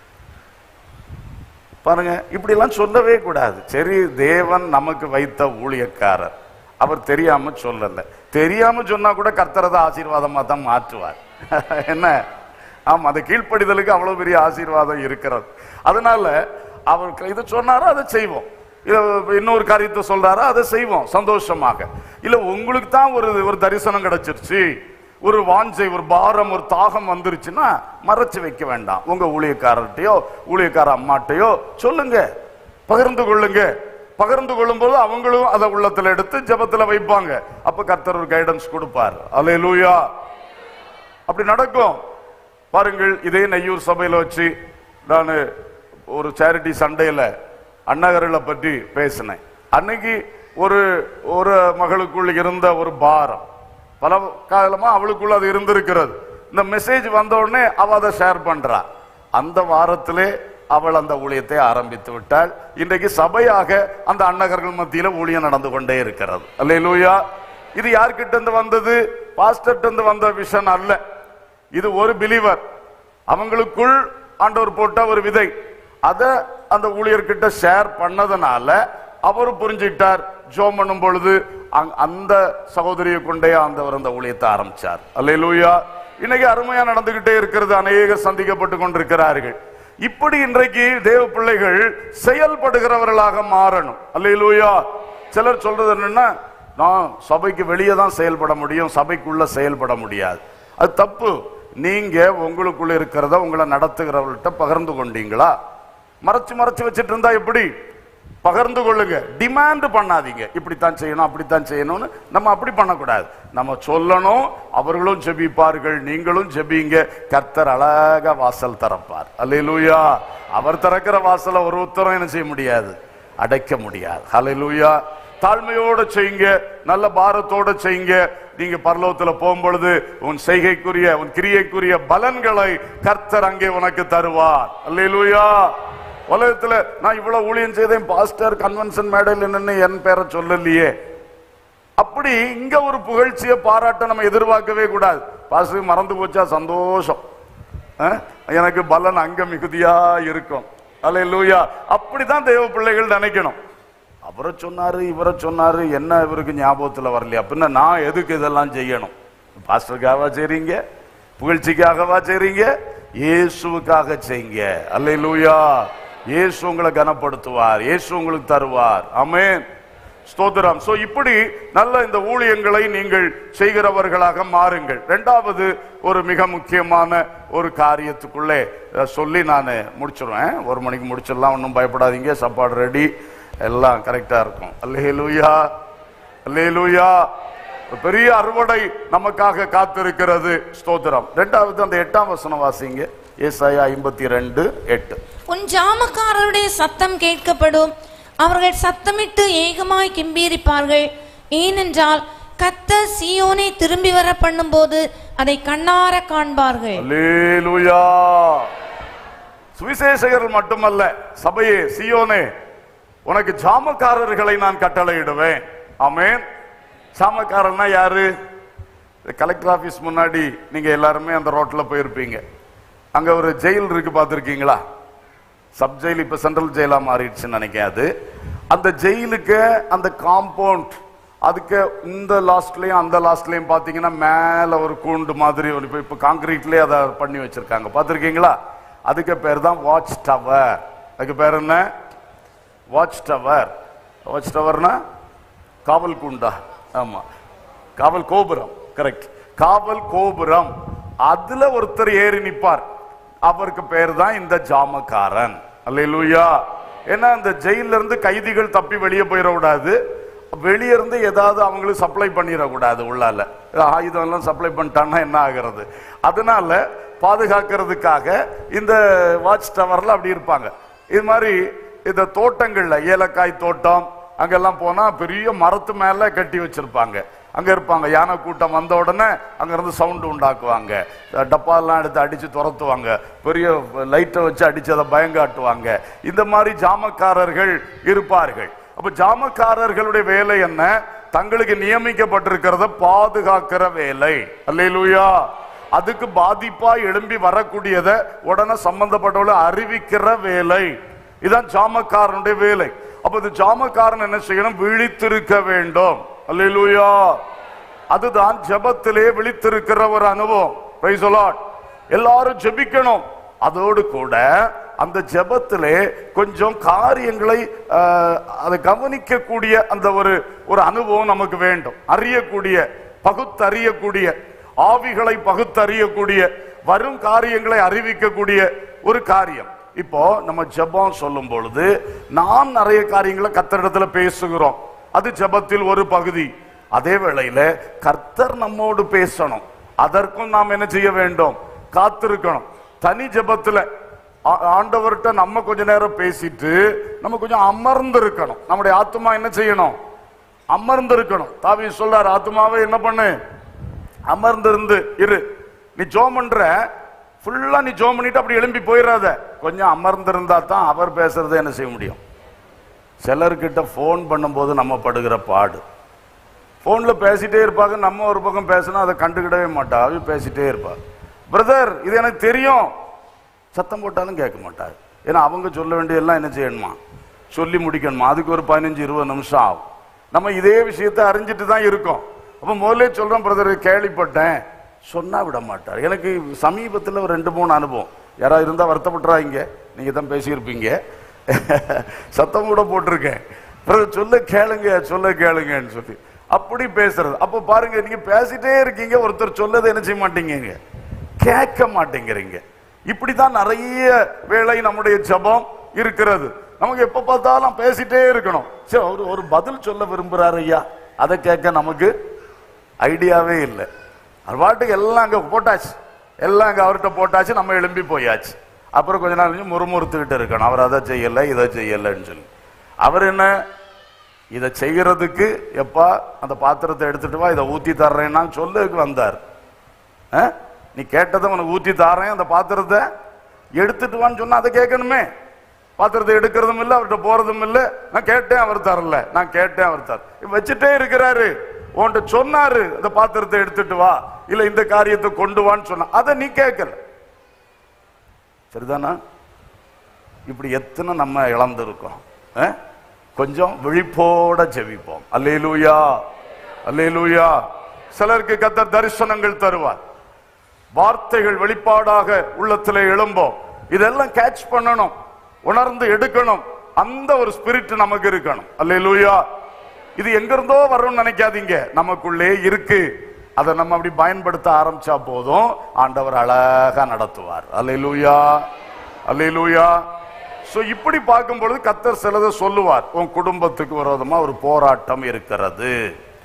பாருங்க இப்படி எல்லாம் சொல்லவே கூடாது சரி தேவன் நமக்கு வைத்த ஊழியக்காரர் அவர் தெரியாம சொல்லல தெரியாம சொன்னா கூட கர்த்தரத ஆசீர்வாதமா தான் மாற்றுவார் என்ன ஆமா அந்த கீழ்ப்படிதலுக்கு அவ்வளவு பெரிய ஆசீர்வாதம் இருக்கிறது அதனால அவர் இது சொன்னாரோ அதை செய்வோம் இல்ல இன்னொரு காரியத்தை சொல்றாரோ அதை செய்வோம் சந்தோஷமாக இல்ல உங்களுக்கு தான் ஒரு ஒரு தரிசனம் கிடைச்சிருச்சு ஒரு வாஞ்சை ஒரு பாரம் ஒரு தாகம் வந்துருச்சுன்னா மறைச்சு வைக்க வேண்டாம் உங்க ஊழியக்காரர்கிட்டயோ ஊழியக்கார அம்மாட்டையோ சொல்லுங்க பகிர்ந்து கொள்ளுங்க பகிர்ந்து கொள்ளும்போது அவங்களும் அதை உள்ளத்துல எடுத்து ஜெபத்துல வைப்பாங்க அப்ப கர்த்தர் ஒரு கைடன்ஸ் கொடுப்பார் அல்லேலூயா அப்படி நடக்கும் பாருங்கள் இதே நெய்யூர் சபையில வச்சு நான் ஒரு சேரிட்டி சண்டையில அன்னகர்களை பற்றி பேசினேன் அன்னைக்கு ஒரு ஒரு மகளுக்குள் இருந்த ஒரு பாரம் பல காலமா அவளுக்குள்ள அது இருந்திருக்கிறது இந்த மெசேஜ் வந்த உடனே அவ அதை ஷேர் பண்றா அந்த வாரத்திலே அவள் அந்த ஊழியத்தை ஆரம்பித்து விட்டாள் இன்றைக்கு சபையாக அந்த அன்னகர்கள் மத்தியில ஊழியம் நடந்து கொண்டே இருக்கிறது அல்லேலூயா இது யார்கிட்ட இருந்து வந்தது பாஸ்டர்ட்ட இருந்து வந்த விஷன் அல்ல இது ஒரு பிலீவர் அவங்களுக்குள் ஆண்டவர் போட்ட ஒரு விதை அத அந்த ஊழியர்கிட்ட ஷேர் பண்ணதுனால அவர் புரிஞ்சுக்கிட்டார் ஜோம் பண்ணும் பொழுது அங்- அந்த சகோதரியை கொண்டே ஆண்டவர் அந்த ஊழியத்தை ஆரம்பிச்சார் அல்லேலூயா இன்னைக்கு அருமையா நடந்துகிட்டே இருக்கிறது அநேக சந்திக்கப்பட்டு கொண்டிருக்கிறார்கள் இப்படி இன்றைக்கு தேவ பிள்ளைகள் செயல்படுகிறவர்களாக மாறணும் அல்லேலூயா சிலர் சொல்றது என்னன்னா நான் சபைக்கு வெளியே தான் செயல்பட முடியும் சபைக்குள்ள செயல்பட முடியாது அது தப்பு நீங்க உங்களுக்குள்ள இருக்கிறத உங்களை நடத்துகிறவர்கள்ட்ட பகிர்ந்து கொண்டீங்களா மறைச்சு மறைச்சு வச்சிட்டு இருந்தா எப்படி பகிர்ந்து கொள்ளுங்க டிமாண்ட் பண்ணாதீங்க இப்படித்தான் செய்யணும் அப்படித்தான் செய்யணும்னு நம்ம அப்படி பண்ணக்கூடாது நம்ம சொல்லணும் அவர்களும் ஜெபிப்பார்கள் நீங்களும் ஜெபிங்க கர்த்தர் அழகா வாசல் திறப்பார் அல்லேலூயா அவர் திறக்கிற வாசலை ஒரு உத்தரம் என்ன செய்ய முடியாது அடைக்க முடியாது ஹalleluya தாழ்மையோட செய்யுங்க நல்ல பாரத்தோட செய்யுங்க நீங்க பரலோகத்துல போகும்பொழுது உன் செய்கைக்குரிய உன் கிரியைக்குரிய பலன்களை கர்த்தர் அங்கே உனக்கு தருவார் அல்லேலூயா உலகத்துல நான் இவ்வளவு ஊழியம் செய்தேன் பாஸ்டர் கன்வென்ஷன் மேடையில் நின்னு என் பேரை சொல்லலையே அப்படி இங்க ஒரு புகழ்ச்சியை பாராட்ட நம்ம எதிர்பார்க்கவே கூடாது பாஸ்டர் மறந்து போச்சா சந்தோஷம் அஹ், எனக்கு பலன் அங்க மிகுதியா இருக்கும் அல்லேலூயா அப்படிதான் தேவ பிள்ளைகள் நினைக்கணும் அவரை சொன்னாரு இவரை சொன்னாரு என்ன இவருக்கு ஞாபகத்துல வரலையா பின்ன நான் எதுக்கு இதெல்லாம் செய்யணும் பாஸ்டருக்காகவா செய்றீங்க புகழ்ச்சிக்காகவா செய்றீங்க இயேசுவுக்காக செய்யுங்க அல்லேலூயா இயேசு உங்களை கனப்படுத்துவார் இயேசு உங்களுக்கு தருவார் ஆமென் ஸ்தோத்திரம் சோ இப்படி நல்ல இந்த ஊழியங்களை நீங்கள் செய்கிறவர்களாக மாறுங்கள் ரெண்டாவது ஒரு மிக முக்கியமான ஒரு காரியத்துக்குள்ளே அஹ், சொல்லி நான் முடிச்சிருவேன் ஒரு மணிக்கு முடிச்சிடலாம் ஒன்றும் பயப்படாதீங்க சாப்பாடு ரெடி எல்லாம் கரெக்டா இருக்கும் அல்லேலூயா அல்லேலூயா ஒரு பெரிய அறுவடை நமக்காக காத்திருக்கிறது ஸ்தோத்திரம் ரெண்டாவது அந்த எட்டாம் வசனம் வாசிங்க ஏசாயா ஐம்பத்தி ரெண்டு எட்டு உன் ஜாமக்காரருடைய சத்தம் கேட்கப்படும் அவர்கள் சத்தமிட்டு ஏகமாய் கிம்பீரிப்பார்கள் ஏனென்றால் கத்தர் சீயோனை திரும்பி வர பண்ணும்போது அதை கண்ணார காண்பார்கள் அல்லேலூயா சுவிசேஷகர்கள் மட்டுமல்ல சபையே சியோனே உனக்கு ஜாமக்காரர்களை நான் கட்டளையிடுவேன் ஆமென் ஜாமக்காரன்னா யாரு கலெக்டர் ஆபீஸ் முன்னாடி நீங்க எல்லாருமே அந்த ரோட்ல போயிருப்பீங்க அங்க ஒரு ஜெயில் இருக்கு பார்த்திருக்கீங்களா சப் ஜெயில் இப்ப சென்ட்ரல் ஜெயிலா மாறிடுச்சுன்னு நினைக்கிறேன் அது அந்த ஜெயிலுக்கு அந்த காம்பவுண்ட் அதுக்கு இந்த லாஸ்ட்லயும் அந்த லாஸ்ட்லயும் பாத்தீங்கன்னா மேல ஒரு கூண்டு மாதிரி ஒரு இப்ப- இப்ப காங்கிரீட்லயே அதை பண்ணி வச்சிருக்காங்க பார்த்திருக்கீங்களா அதுக்கு பேர் தான் வாட்ச் டவர் அதுக்கு பேர் என்ன வாட்ச் டவர் வாட்ச் டவர்னா காவல் கூண்டா ஆமா காவல் கோபுரம் கரெக்ட் காவல் கோபுரம் அதுல ஒருத்தர் ஏறி நிப்பார் அவருக்கு பேர் தான் இந்த ஜாமக்காரன் அல்லேலூயா ஏன்னா அந்த ஜெயில இருந்து கைதிகள் தப்பி வெளியே போயிடக்கூடாது வெளியே இருந்து ஏதாவது அவங்களுக்கு சப்ளை பண்ணிடக்கூடாது உள்ளால ஆயுதம் எல்லாம் சப்ளை பண்ணிட்டான்னா என்ன ஆகிறது அதனால பாதுகாக்கிறதுக்காக இந்த வாட்ச் டவர்ல அப்படி இருப்பாங்க இது மாதிரி இந்த தோட்டங்கள்ல ஏலக்காய் தோட்டம் அங்கெல்லாம் போனா பெரிய மரத்து மேல கட்டி வச்சிருப்பாங்க அங்க இருப்பாங்க யானை கூட்டம் வந்த உடனே அங்க இருந்து சவுண்ட் உண்டாக்குவாங்க டப்பாலாம் எடுத்து அடிச்சு துரத்துவாங்க பெரிய லைட்டை வச்சு அடிச்சு அதை பயங்காட்டுவாங்க இந்த மாதிரி ஜாமக்காரர்கள் இருப்பார்கள் அப்ப ஜாமக்காரர்களுடைய வேலை என்ன தங்களுக்கு நியமிக்கப்பட்டிருக்கிறத பாதுகாக்கிற வேலை அல்லேலூயா அதுக்கு பாதிப்பா எழும்பி வரக்கூடியதை உடனே சம்பந்தப்பட்டவளை அறிவிக்கிற வேலை இதான் ஜாமக்காரனுடைய வேலை அப்ப இந்த ஜாமக்காரன் என்ன செய்யணும் விழித்திருக்க வேண்டும் அல்லேலூயா அதுதான் ஜெபத்திலே விழித்திருக்கிற ஒரு அனுபவம் Praise the Lord. எல்லாரும் ஜெபிக்கணும் அதோடு கூட அந்த ஜெபத்திலே கொஞ்சம் காரியங்களை ஆஹ், அதை கவனிக்கக்கூடிய அந்த ஒரு ஒரு அனுபவம் நமக்கு வேண்டும் அறியக்கூடிய பகுத்தறியக்கூடிய ஆவிகளை பகுத்தறியக்கூடிய வரும் காரியங்களை அறிவிக்கக்கூடிய ஒரு காரியம் இப்போ நம்ம ஜெபம் சொல்லும் பொழுது நாம் நிறைய காரியங்களை கத்தரிடத்துல பேசுகிறோம் அது ஜெபத்தில் ஒரு பகுதி அதே வேளையில கர்த்தர் நம்மோடு பேசணும் அதற்கும் நாம் என்ன செய்ய வேண்டும் காத்திருக்கணும் தனி ஜெபத்துல ஆ- ஆண்டவர்கிட்ட நம்ம கொஞ்ச நேரம் பேசிட்டு நம்ம கொஞ்சம் அமர்ந்து இருக்கணும் நம்முடைய ஆத்மா என்ன செய்யணும் அமர்ந்து இருக்கணும் தாவி சொல்றாரு ஆத்மாவே என்ன பண்ணு அமர்ந்திருந்து இரு நீ ஜோம் பண்ற ஃபுல்லா நீ ஜோம் பண்ணிட்டு அப்படி எழும்பி போயிடாத கொஞ்சம் அமர்ந்திருந்தா தான் அவர் பேசுறதை என்ன செய்ய முடியும் சிலர்கிட்ட ஃபோன் பண்ணும்போது நம்ம படுகிற பாடு ஃபோன்ல பேசிட்டே இருப்பாங்க நம்ம ஒரு பக்கம் பேசினா அதை கண்டுக்கிடவே மாட்டா அவ பேசிட்டே இருப்பா பிரதர் இது எனக்கு தெரியும் சத்தம் போட்டாலும் கேட்க மாட்டார் ஏன்னா அவங்க சொல்ல வேண்டியதெல்லாம் என்ன செய்யணுமா சொல்லி முடிக்கணுமா அதுக்கு ஒரு பதினஞ்சு இருபது நிமிஷம் ஆகும் நம்ம இதே விஷயத்தை அறிஞ்சிட்டு தான் இருக்கோம் அப்ப முதல்ல சொல்றோம் பிரதர் கேள்விப்பட்டேன் சொன்னா விட மாட்டார் எனக்கு சமீபத்தில் ஒரு ரெண்டு மூணு அனுபவம் யாராவது இருந்தா வருத்தப்பட்டுறாங்க நீங்க தான் பேசியிருப்பீங்க சத்தம் கூட போட்டிருக்கேன் பிரதர் சொல்ல கேளுங்க சொல்ல கேளுங்கன்னு சொல்லி அப்படி பேசுறது அப்ப பாருங்க நீங்க பேசிட்டே இருக்கீங்க ஒருத்தர் சொல்லதை என்ன செய்ய மாட்டீங்க கேட்க மாட்டேங்கிறீங்க இப்படிதான் நிறைய வேளை நம்முடைய ஜெபம் இருக்கிறது நமக்கு எப்ப பார்த்தாலும் பேசிட்டே இருக்கணும் சரி ஒரு ஒரு பதில் சொல்ல விரும்புறாரு ஐயா அதை கேட்க நமக்கு ஐடியாவே இல்லை அது பாட்டுக்கு எல்லாம் அங்க போட்டாச்சு எல்லாம் அங்க அவர்கிட்ட போட்டாச்சு நம்ம எழும்பி போயாச்சு அப்புறம் கொஞ்ச நாள் கழிச்சு முறுமுறுத்துக்கிட்டு இருக்கணும் அவர் அதை செய்யலை இதை செய்யலைன்னு சொல்லி அவர் என்ன இதை செய்யறதுக்கு எப்பா அந்த பாத்திரத்தை எடுத்துட்டு வா இதை ஊத்தி தர்றேன்னா சொல்லுக்கு வந்தார் ஆ? நீ கேட்டதை உனக்கு ஊத்தி தாரேன் அந்த பாத்திரத்தை எடுத்துட்டு வான்னு சொன்னா அதை கேட்கணுமே பாத்திரத்தை எடுக்கிறதும் இல்லை அவர்கிட்ட போறதும் இல்லை நான் கேட்டேன் அவர் தரல நான் கேட்டேன் அவர் தர வச்சுட்டே இருக்கிறாரு உன்கிட்ட சொன்னாரு அந்த பாத்திரத்தை எடுத்துட்டு வா இல்ல இந்த காரியத்தை கொண்டு வான்னு சொன்னா அதை நீ கேட்கல சரிதானா இப்படி எத்தனை நம்ம இழந்திருக்கோம் ஆ? கொஞ்சம் விழிப்போட ஜெபிப்போம் அல்லேலூயா அல்லேலூயா சிலருக்கு கத்தர் தரிசனங்கள் தருவார் வார்த்தைகள் வெளிப்பாடாக உள்ளத்திலே எழும்போம் இதெல்லாம் கேட்ச் பண்ணணும் உணர்ந்து எடுக்கணும் அந்த ஒரு ஸ்பிரிட் நமக்கு இருக்கணும் அல்லேலூயா இது எங்க இருந்தோ வரும்னு நினைக்காதீங்க நமக்குள்ளே இருக்கு அதை நம்ம அப்படி பயன்படுத்த ஆரம்பிச்சா போதும் ஆண்டவர் அழகா நடத்துவார் அல்லேலூயா அல்லேலூயா சோ இப்படி பார்க்கும் பொழுது கத்தர் சிலதை சொல்லுவார் உன் குடும்பத்துக்கு விரோதமா ஒரு போராட்டம் இருக்கிறது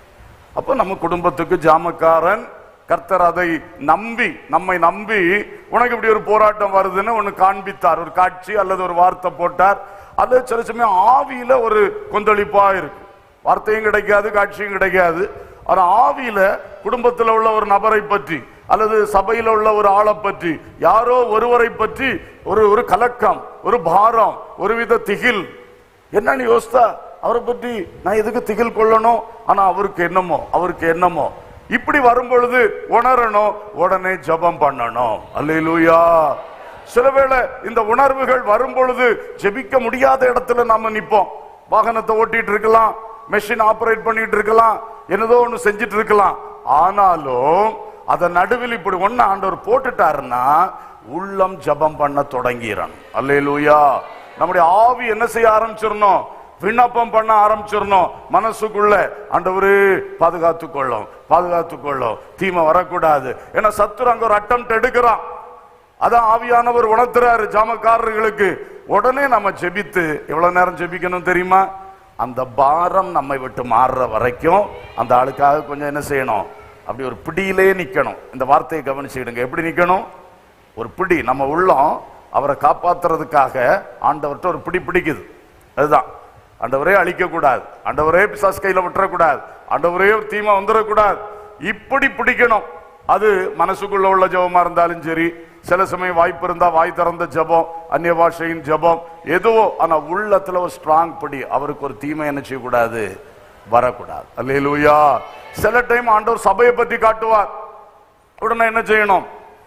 அப்ப நம்ம குடும்பத்துக்கு ஜாமக்காரன் கர்த்தர் அதை நம்பி நம்மை நம்பி உனக்கு இப்படி ஒரு போராட்டம் வருதுன்னு ஒன்னு காண்பித்தார் ஒரு காட்சி அல்லது ஒரு வார்த்தை போட்டார் அல்லது சில சமயம் ஆவியில ஒரு கொந்தளிப்பா இருக்கு வார்த்தையும் கிடைக்காது காட்சியும் கிடைக்காது ஆனா ஆவியில குடும்பத்துல உள்ள ஒரு நபரை பற்றி அல்லது சபையில உள்ள ஒரு ஆளை பற்றி யாரோ ஒருவரை பற்றி ஒரு ஒரு கலக்கம் ஒரு பாரம் ஒருவித திகில் என்னன்னு யோசித்தா அவரை பற்றி நான் எதுக்கு திகில் கொள்ளணும் ஆனா அவருக்கு என்னமோ அவருக்கு என்னமோ இப்படி வரும் பொழுது உணரணும் உடனே ஜெபம் பண்ணணும் அல்லேலூயா சில வேளை இந்த உணர்வுகள் வரும் பொழுது ஜெபிக்க முடியாத இடத்துல நாம நிப்போம் வாகனத்தை ஓட்டிட்டு இருக்கலாம் மெஷின் ஆபரேட் பண்ணிட்டு இருக்கலாம் என்னதோ ஒண்ணு செஞ்சிட்டு இருக்கலாம் ஆனாலும் அத நடுவில் இப்படி ஒண்ணு ஆண்டவர் போட்டுட்டாருன்னா உள்ளம் ஜெபம் பண்ண தொடங்கிறான் அல்லேலூயா நம்முடைய ஆவி என்ன செய்ய ஆரம்பிச்சிடணும் விண்ணப்பம் பண்ண ஆரம்பிச்சிடணும் மனசுக்குள்ள ஆண்டவரே பாதுகாத்து கொள்ளும் பாதுகாத்து கொள்ளும் தீமை வரக்கூடாது ஏன்னா சத்துரு அங்க ஒரு அட்டம் எடுக்கிறான் அதான் ஆவியானவர் உணர்த்துறாரு ஜாமக்காரர்களுக்கு உடனே நம்ம ஜெபித்து எவ்வளவு நேரம் ஜெபிக்கணும் தெரியுமா அந்த பாரம் நம்மை விட்டு மாறுற வரைக்கும் அந்த ஆளுக்காக கொஞ்சம் என்ன செய்யணும் அப்படி ஒரு பிடியிலே நிக்கணும் இந்த வார்த்தையை கவனிச்சுக்கிடுங்க எப்படி நிக்கணும் ஒரு பிடி நம்ம உள்ளம் அவரை காப்பாத்துறதுக்காக ஆண்டவர்கிட்ட ஒரு பிடி பிடிக்குது அதுதான் ஆண்டவரே அழிக்க கூடாது ஆண்டவரே பிசாஸ் கையில விட்டுறக்கூடாது ஆண்டவரே தீமை வந்துடக்கூடாது இப்படி பிடிக்கணும் அது மனசுக்குள்ள உள்ள ஜெபமா இருந்தாலும் சரி சில சமயம் வாய்ப்பு இருந்தா வாய் திறந்த ஜெபம் அந்நிய பாஷையின் ஜெபம் எதுவோ ஆனா உள்ளத்துல ஒரு ஸ்ட்ராங் பிடி அவருக்கு ஒரு தீமை என்ன செய்யக்கூடாது வரக்கூடாது அல்லேலூயா சில டைம் ஆண்டவர் சபையை பத்தி காட்டுவார் உடனே என்ன செய்யணும்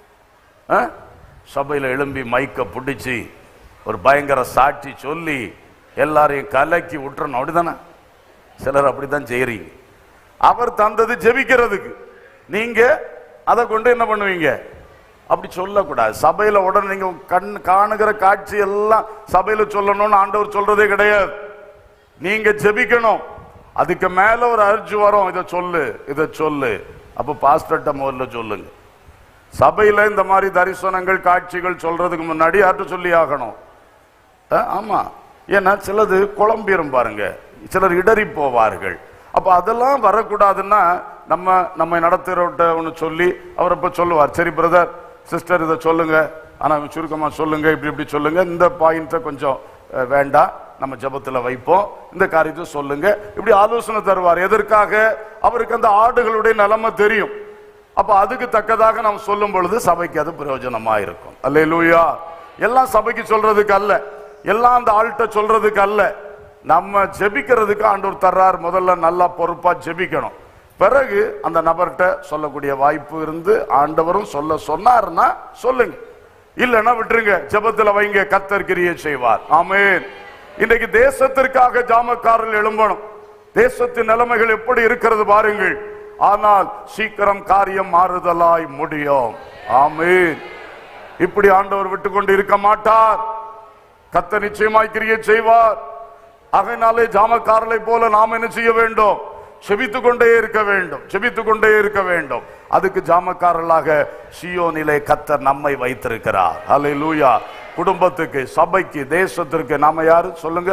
ஆ? சபையில எழும்பி மைக்க பிடிச்சி ஒரு பயங்கர சாட்சி சொல்லி எல்லாரையும் கலக்கி விட்டுறணும் அப்படிதானே சிலர் அப்படித்தான் செய்றீங்க அவர் தந்தது ஜெபிக்கிறதுக்கு நீங்க அதை கொண்டு என்ன பண்ணுவீங்க அப்படி சொல்லக்கூடாது சபையில உடனே நீங்க கண் காணுகிற காட்சி எல்லாம் சபையில சொல்லணும்னு ஆண்டவர் சொல்றதே கிடையாது நீங்க ஜெபிக்கணும் அதுக்கு மேல ஒரு அர்ஜி வரும் இதை சொல்லு இதை சொல்லு அப்ப பாஸ்டர்ட்ட முதல்ல சொல்லுங்க சபையில இந்த மாதிரி தரிசனங்கள் காட்சிகள் சொல்றதுக்கு முன்னாடி யார்கிட்ட சொல்லி ஆகணும் அஹ், ஆமா ஏன்னா சிலது குழம்பிரும் பாருங்க சிலர் இடறி போவார்கள் அப்ப அதெல்லாம் வரக்கூடாதுன்னா நம்ம நம்ம நடத்துறவட்ட ஒன்று சொல்லி அவர் இப்ப சொல்லுவார் சரி பிரதர் சிஸ்டர் இதை சொல்லுங்க ஆனா சுருக்கமா சொல்லுங்க இப்படி இப்படி சொல்லுங்க இந்த பாயிண்ட்டை கொஞ்சம் அஹ், வேண்டாம் நம்ம ஜெபத்துல வைப்போம் இந்த காரியத்தை சொல்லுங்க இப்படி ஆலோசனை தருவார் எதற்காக அவருக்கு அந்த ஆடுகளுடைய நிலைமை தெரியும் அப்ப அதுக்கு தக்கதாக நாம் சொல்லும் பொழுது சபைக்கு அது பிரயோஜனமா இருக்கும் அல்லேலூயா எல்லாம் சபைக்கு சொல்றதுக்கு அல்ல எல்லாம் அந்த ஆள்கிட்ட சொல்றதுக்கு அல்ல நம்ம ஜெபிக்கிறதுக்கு ஆண்டவர் தர்றார் முதல்ல நல்லா பொறுப்பா ஜெபிக்கணும் பிறகு அந்த நபர்கிட்ட சொல்லக்கூடிய வாய்ப்பு இருந்து ஆண்டவரும் சொல்ல சொன்னாருன்னா சொல்லுங்க இல்லைன்னா விட்டுருங்க ஜெபத்துல வைங்க கத்தர் கிரியை செய்வார் ஆமென் இன்றைக்கு தேசத்திற்காக ஜாமக்காரர்கள் எழும்பணும் தேசத்தின் நிலைமைகள் எப்படி இருக்கிறது பாருங்கள் ஆனால் சீக்கிரம் காரியம் மாறுதலாய் முடியும் ஆமென் இப்படி ஆண்டவர் விட்டு கொண்டு இருக்க மாட்டார் கத்த நிச்சயமாய் கிரியை செய்வார் அதனாலே ஜாமக்காரலை போல நாம் என்ன செய்ய வேண்டும் செபித்துக் கொண்டே இருக்க வேண்டும் செபித்துக் கொண்டே இருக்க வேண்டும் அதுக்கு ஜாமக்காரர்களாக சியோனிலே கத்தர் நம்மை வைத்திருக்கிறார் அல்லேலூயா குடும்பத்துக்கு சபைக்கு தேசத்திற்கு நாம யாரு சொல்லுங்க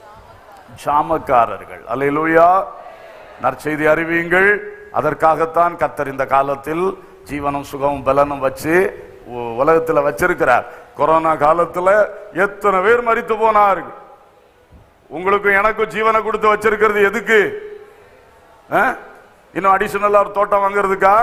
ஜாமக்காரர்கள் அல்லேலூயா நற்செய்தி அறிவியுங்கள் அதற்காகத்தான் கத்தர் இந்த காலத்தில் ஜீவனும் சுகமும் பலனும் வச்சு உ- உலகத்துல வச்சிருக்கிறார் கொரோனா காலத்துல எத்தனை பேர் மரித்து போனார்கள் உங்களுக்கும் எனக்கும் ஜீவனை கொடுத்து வச்சிருக்கிறது எதுக்கு ஆ? இன்னும் அடிஷனலா ஒரு தோட்டம் வாங்குறதுக்கா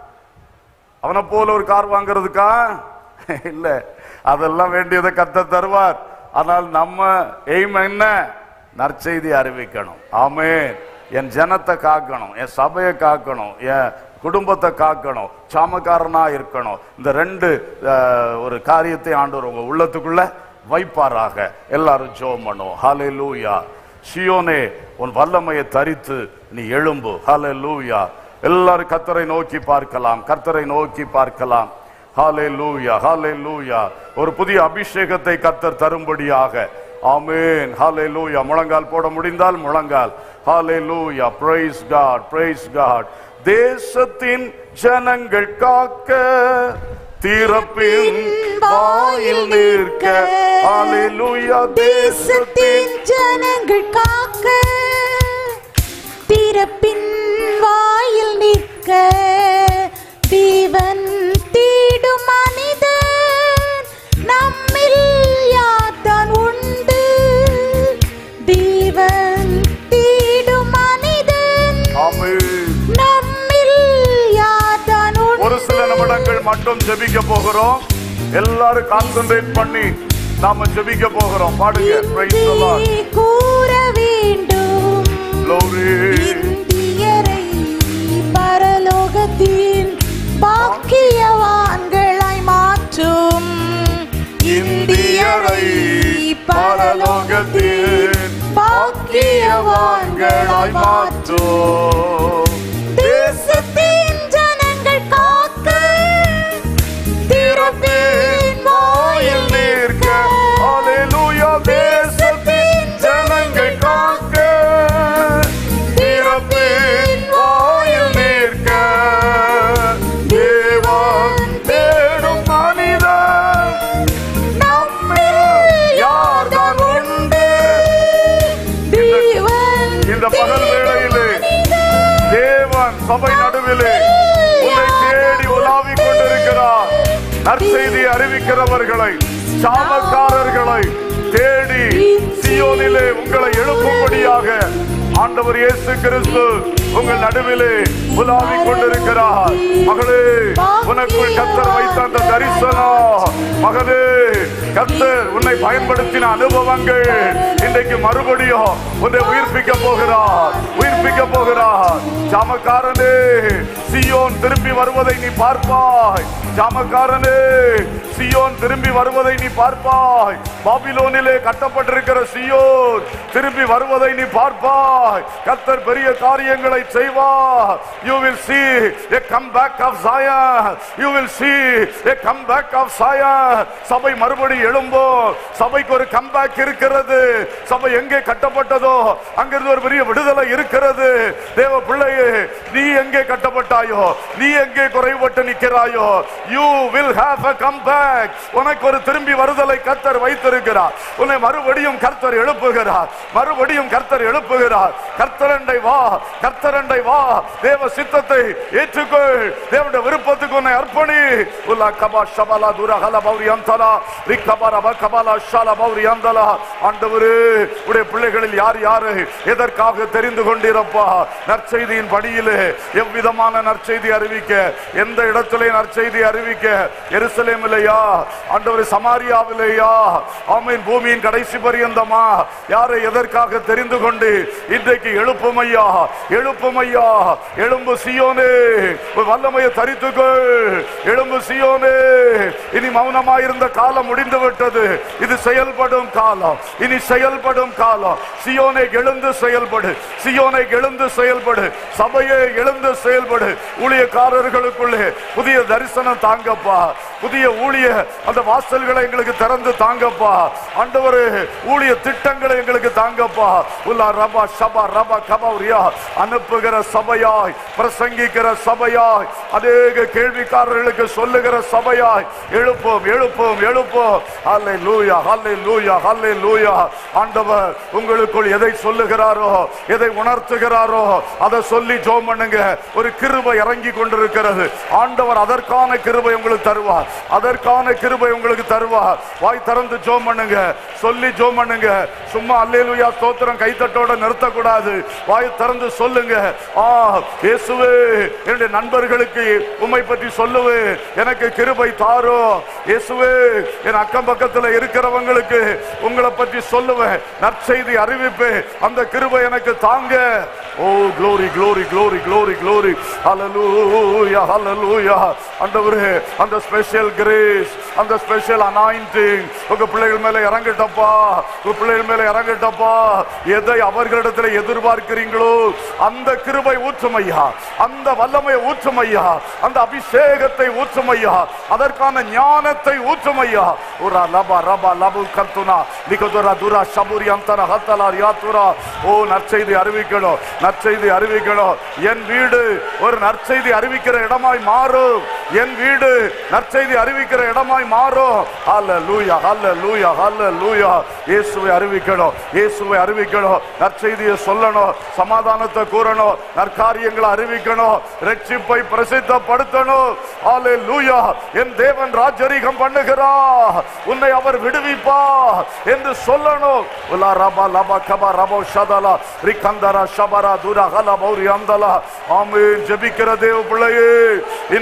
அவனை போல ஒரு கார் வாங்குறதுக்கா இல்ல அதெல்லாம் வேண்டியதை கத்த தருவார் ஆனால் நம்ம எய்ம் என்ன நற்செய்தி அறிவிக்கணும் ஆமென் என் ஜனத்தை காக்கணும் என் சபையை காக்கணும் என் குடும்பத்தை காக்கணும் சாமக்காரனா இருக்கணும் இந்த ரெண்டு அஹ், ஒரு காரியத்தை ஆண்டவர் உங்க உள்ளத்துக்குள்ள வைப்பாராக எல்லாரும் ஜோம் பண்ணுவோம் ஹalleluya சியோனே உன் வல்லமையை தரித்து நீ எழும்பு ஹalleluya எல்லாரும் கர்த்தரை நோக்கி பார்க்கலாம் கர்த்தரை நோக்கி பார்க்கலாம் ஹalleluya ஹalleluya ஒரு புதிய அபிஷேகத்தை கர்த்தர் தரும்படியாக ஆமென் ஹalleluya முழங்கால் போட முடிந்தால் முழங்கால் ஹalleluya praise god praise god தேசத்தின் ஜனங்கள் காக்க திறப்பின் வாயில் நிற்க ஹalleluya தேசத்தின் தேசத்தின் ஜனங்கள் காக்க திறப்பின் வாய் நிமிடங்கள் மட்டும் ஜெபிக்க போகிறோம் எல்லாரும் கான்சென்ட்ரேட் பண்ணி நாம ஜெபிக்க போகிறோம் பாடுங்க Praise the Lord. இந்தி கூற வேண்டும் Glory. இந்தியரை பரலோகத்தின் பாக்கியவான்களாய் மாற்றும் இந்தியரை பரலோகத்தின் பாக்கியவான்களாய் மாற்றும் தேசத்தின் ஜனங்கள் காக்க திறப்பின் வாயில் நிற்க Hallelujah. தேசத்தின் ஜனங்கள் காக்க திறப்பின் வாயில் நிற்க தேவன் தேடும் மனிதன் நம்மில் யார்தான் உண்டு தேவன் இந்த பகல் வேளையிலே தேவன் சபை நடுவிலே உன்னை தேடி உலாவிக் கொண்டிருக்கிறார் நற்செய்தி அறிவிக்கிறவர்களை சாமக்காரர்களை தேடி சியோனிலே உங்களை எழுப்பும்படியாக ஆண்டவர் இயேசு கிறிஸ்து உங்கள் நடுவிலே உலாவிக் கொண்டிருக்கிறார் மகளே உனக்குள் கத்தர் வைத்த அந்த தரிசனம் மகளே கத்தர் உன்னை பயன்படுத்தின அனுபவங்கள் இன்றைக்கு மறுபடியும் உன்னை உயிர்ப்பிக்க போகிறார் உயிர்ப்பிக்க போகிறார் ஜாமக்காரனே சியோன் திரும்பி வருவதை நீ பார்ப்பாய் ஜாமக்காரனே சியோன் திரும்பி வருவதை நீ பார்ப்பாய் பாபிலோனிலே கட்டப்பட்டிருக்கிற சியோன் திரும்பி வருவதை நீ பார்ப்பாய் கத்தர் பெரிய காரியங்களை செய்வார் you will see a comeback of Zion you will see a comeback of Zion சபை மறுபடி எழும்போ சபைக்கு ஒரு கம்பேக் இருக்கிறது சபை எங்கே கட்டப்பட்டதோ அங்கிருந்து ஒரு பெரிய விடுதலை இருக்கிறது தேவ பிள்ளையே நீ எங்கே கட்டப்பட்டாயோ நீ எங்கே குறைபட்டு நிற்கிறாயோ you will have a comeback உனக்கு ஒரு திரும்பி வருதலை கர்த்தர் வைத்திருக்கிறார் உன்னை மறுபடியும் கர்த்தர் எழுப்புகிறார் மறுபடியும் கர்த்தர் எழுப்புகிறார் கர்த்தரண்டை வா கர்த்தரண்டை வா தேவ சித்தத்தை ஏற்றுக்கொள் தேவனுடைய விருப்பத்துக்கு உன்னை அர்ப்பணி உலா கபா ஷபலா துரா ஹல பௌரி அந்தலா ரிக்கபா ரப கபலா ஷால பௌரி அந்தலா ஆண்டவரே உடைய பிள்ளைகளில் யார் யாரு எதற்காக தெரிந்து கொண்டிருப்பா நற்செய்தியின் படியிலே எவ்விதமான நற்செய்தி அறிவிக்க எந்த இடத்திலே நற்செய்தி அறிவிக்க எருசலேமிலேயா ஆண்டவர் சமாரியாவிலேயா ஆமீன் பூமியின் கடைசி பரியந்தமா யாரை எதற்காக தெரிந்து கொண்டு இன்றைக்கு எழுப்புமையா எழுப்புமையா எழும்பு சியோனே ஒரு வல்லமையை தரித்துக்கொள் எழும்பு சியோனே இனி மௌனமாயிருந்த காலம் முடிந்து விட்டது இது செயல்படும் காலம் இனி செயல்படும் காலம் சியோனை எழுந்து செயல்படு சியோனை எழுந்து செயல்படு சபையை எழுந்து செயல்படு ஊழியக்காரர்களுக்குள்ளே புதிய தரிசனம் தாங்கப்பா புதிய ஊழிய அந்த வாசல்களை எங்களுக்கு திறந்து தாங்கப்பா ஆண்டவரே ஊழிய திட்டங்களை எங்களுக்கு தாங்கப்பா உல்லா ரபா ஷபா ரபா கபௌரியா அனுப்புகிற சபையாய் பிரசங்கிக்கிற சபையாய் அநேக கேள்விக்காரர்களுக்கு சொல்லுகிற சபையாய் எழுப்போம் எழுப்போம் எழுப்போம் அல்லே லூயா அல்லே லூயா அல்லே லூயா ஆண்டவர் உங்களுக்குள் எதை சொல்லுகிறாரோ எதை உணர்த்துகிறாரோ அதை சொல்லி ஜோம் பண்ணுங்க ஒரு கிருபை இறங்கி கொண்டிருக்கிறது ஆண்டவர் அதற்கான கிருபை உங்களுக்கு தருவார் அதற்கான கிருபை உங்களுக்கு தருவார் வாய் திறந்து ஜோம் பண்ணுங்க சொல்லி ஜோம் பண்ணுங்க சும்மா அல்லேலூயா ஸ்தோத்திரம் கைத்தட்டோட நிறுத்தக்கூடாது வாய் திறந்து சொல்லுங்க ஆ இயேசுவே என்னுடைய நண்பர்களுக்கு உம்மை பற்றி சொல்லுவே எனக்கு கிருபை தாரோ இயேசுவே என் அக்கம் பக்கத்துல இருக்கிறவங்களுக்கு உங்களை பற்றி சொல்லுவேன் நற்செய்தி அறிவிப்பேன் அந்த கிருபை எனக்கு தாங்க ஓ glory glory glory glory glory hallelujah hallelujah ஆண்டவரே அந்த ஸ்பெஷல் கிரேஸ் அந்த ஸ்பெஷல் அனாயிண்டிங் உங்க பிள்ளைகள் மேல இறங்கட்டப்பா உங்க பிள்ளைகள் மேல இறங்கட்டப்பா எதை அவர்களிடத்துல எதிர்பார்க்கிறீங்களோ அந்த கிருபை ஊற்றும் ஐயா அந்த வல்லமை ஊற்றும் ஐயா அந்த அபிஷேகத்தை ஊற்றும் ஐயா அதற்கான ஞானத்தை ஊற்றும் ஐயா உரா லபா ரபா லபு கத்துனா நிகதுரா துரா ஷபுரி அந்தர ஹத்தலா யாத்துரா ஓ நற்செய்தி அறிவிக்கணும் நற்செய்தி அறிவிக்கணும் என் வீடு ஒரு நற்செய்தி அறிவிக்கிற இடமாய் மாறும் என் வீடு நற்செய்தி அறிவிக்கிற இடமாய் மாறும் அல்ல லூயா அல்ல லூயா அல்ல லூயா இயேசுவை அறிவிக்கணும் இயேசுவை அறிவிக்கணும் நற்செய்தியை சொல்லணும் சமாதானத்தை கூறணும் நற்காரியங்களை அறிவிக்கணும் ரட்சிப்பை பிரசித்தப்படுத்தணும் அல்ல லூயா என் தேவன் ராஜரீகம் பண்ணுகிறா உன்னை அவர் விடுவிப்பா என்று சொல்லணும் உலா ரபா லபா கபா ரபோ ஷதலா ரிகந்தரா ஷபரா துரா ஹலா பௌரி அந்தலா ஆமென் ஜெபிக்கிற தேவ பிள்ளையே இன்னும் ஜெபிக்க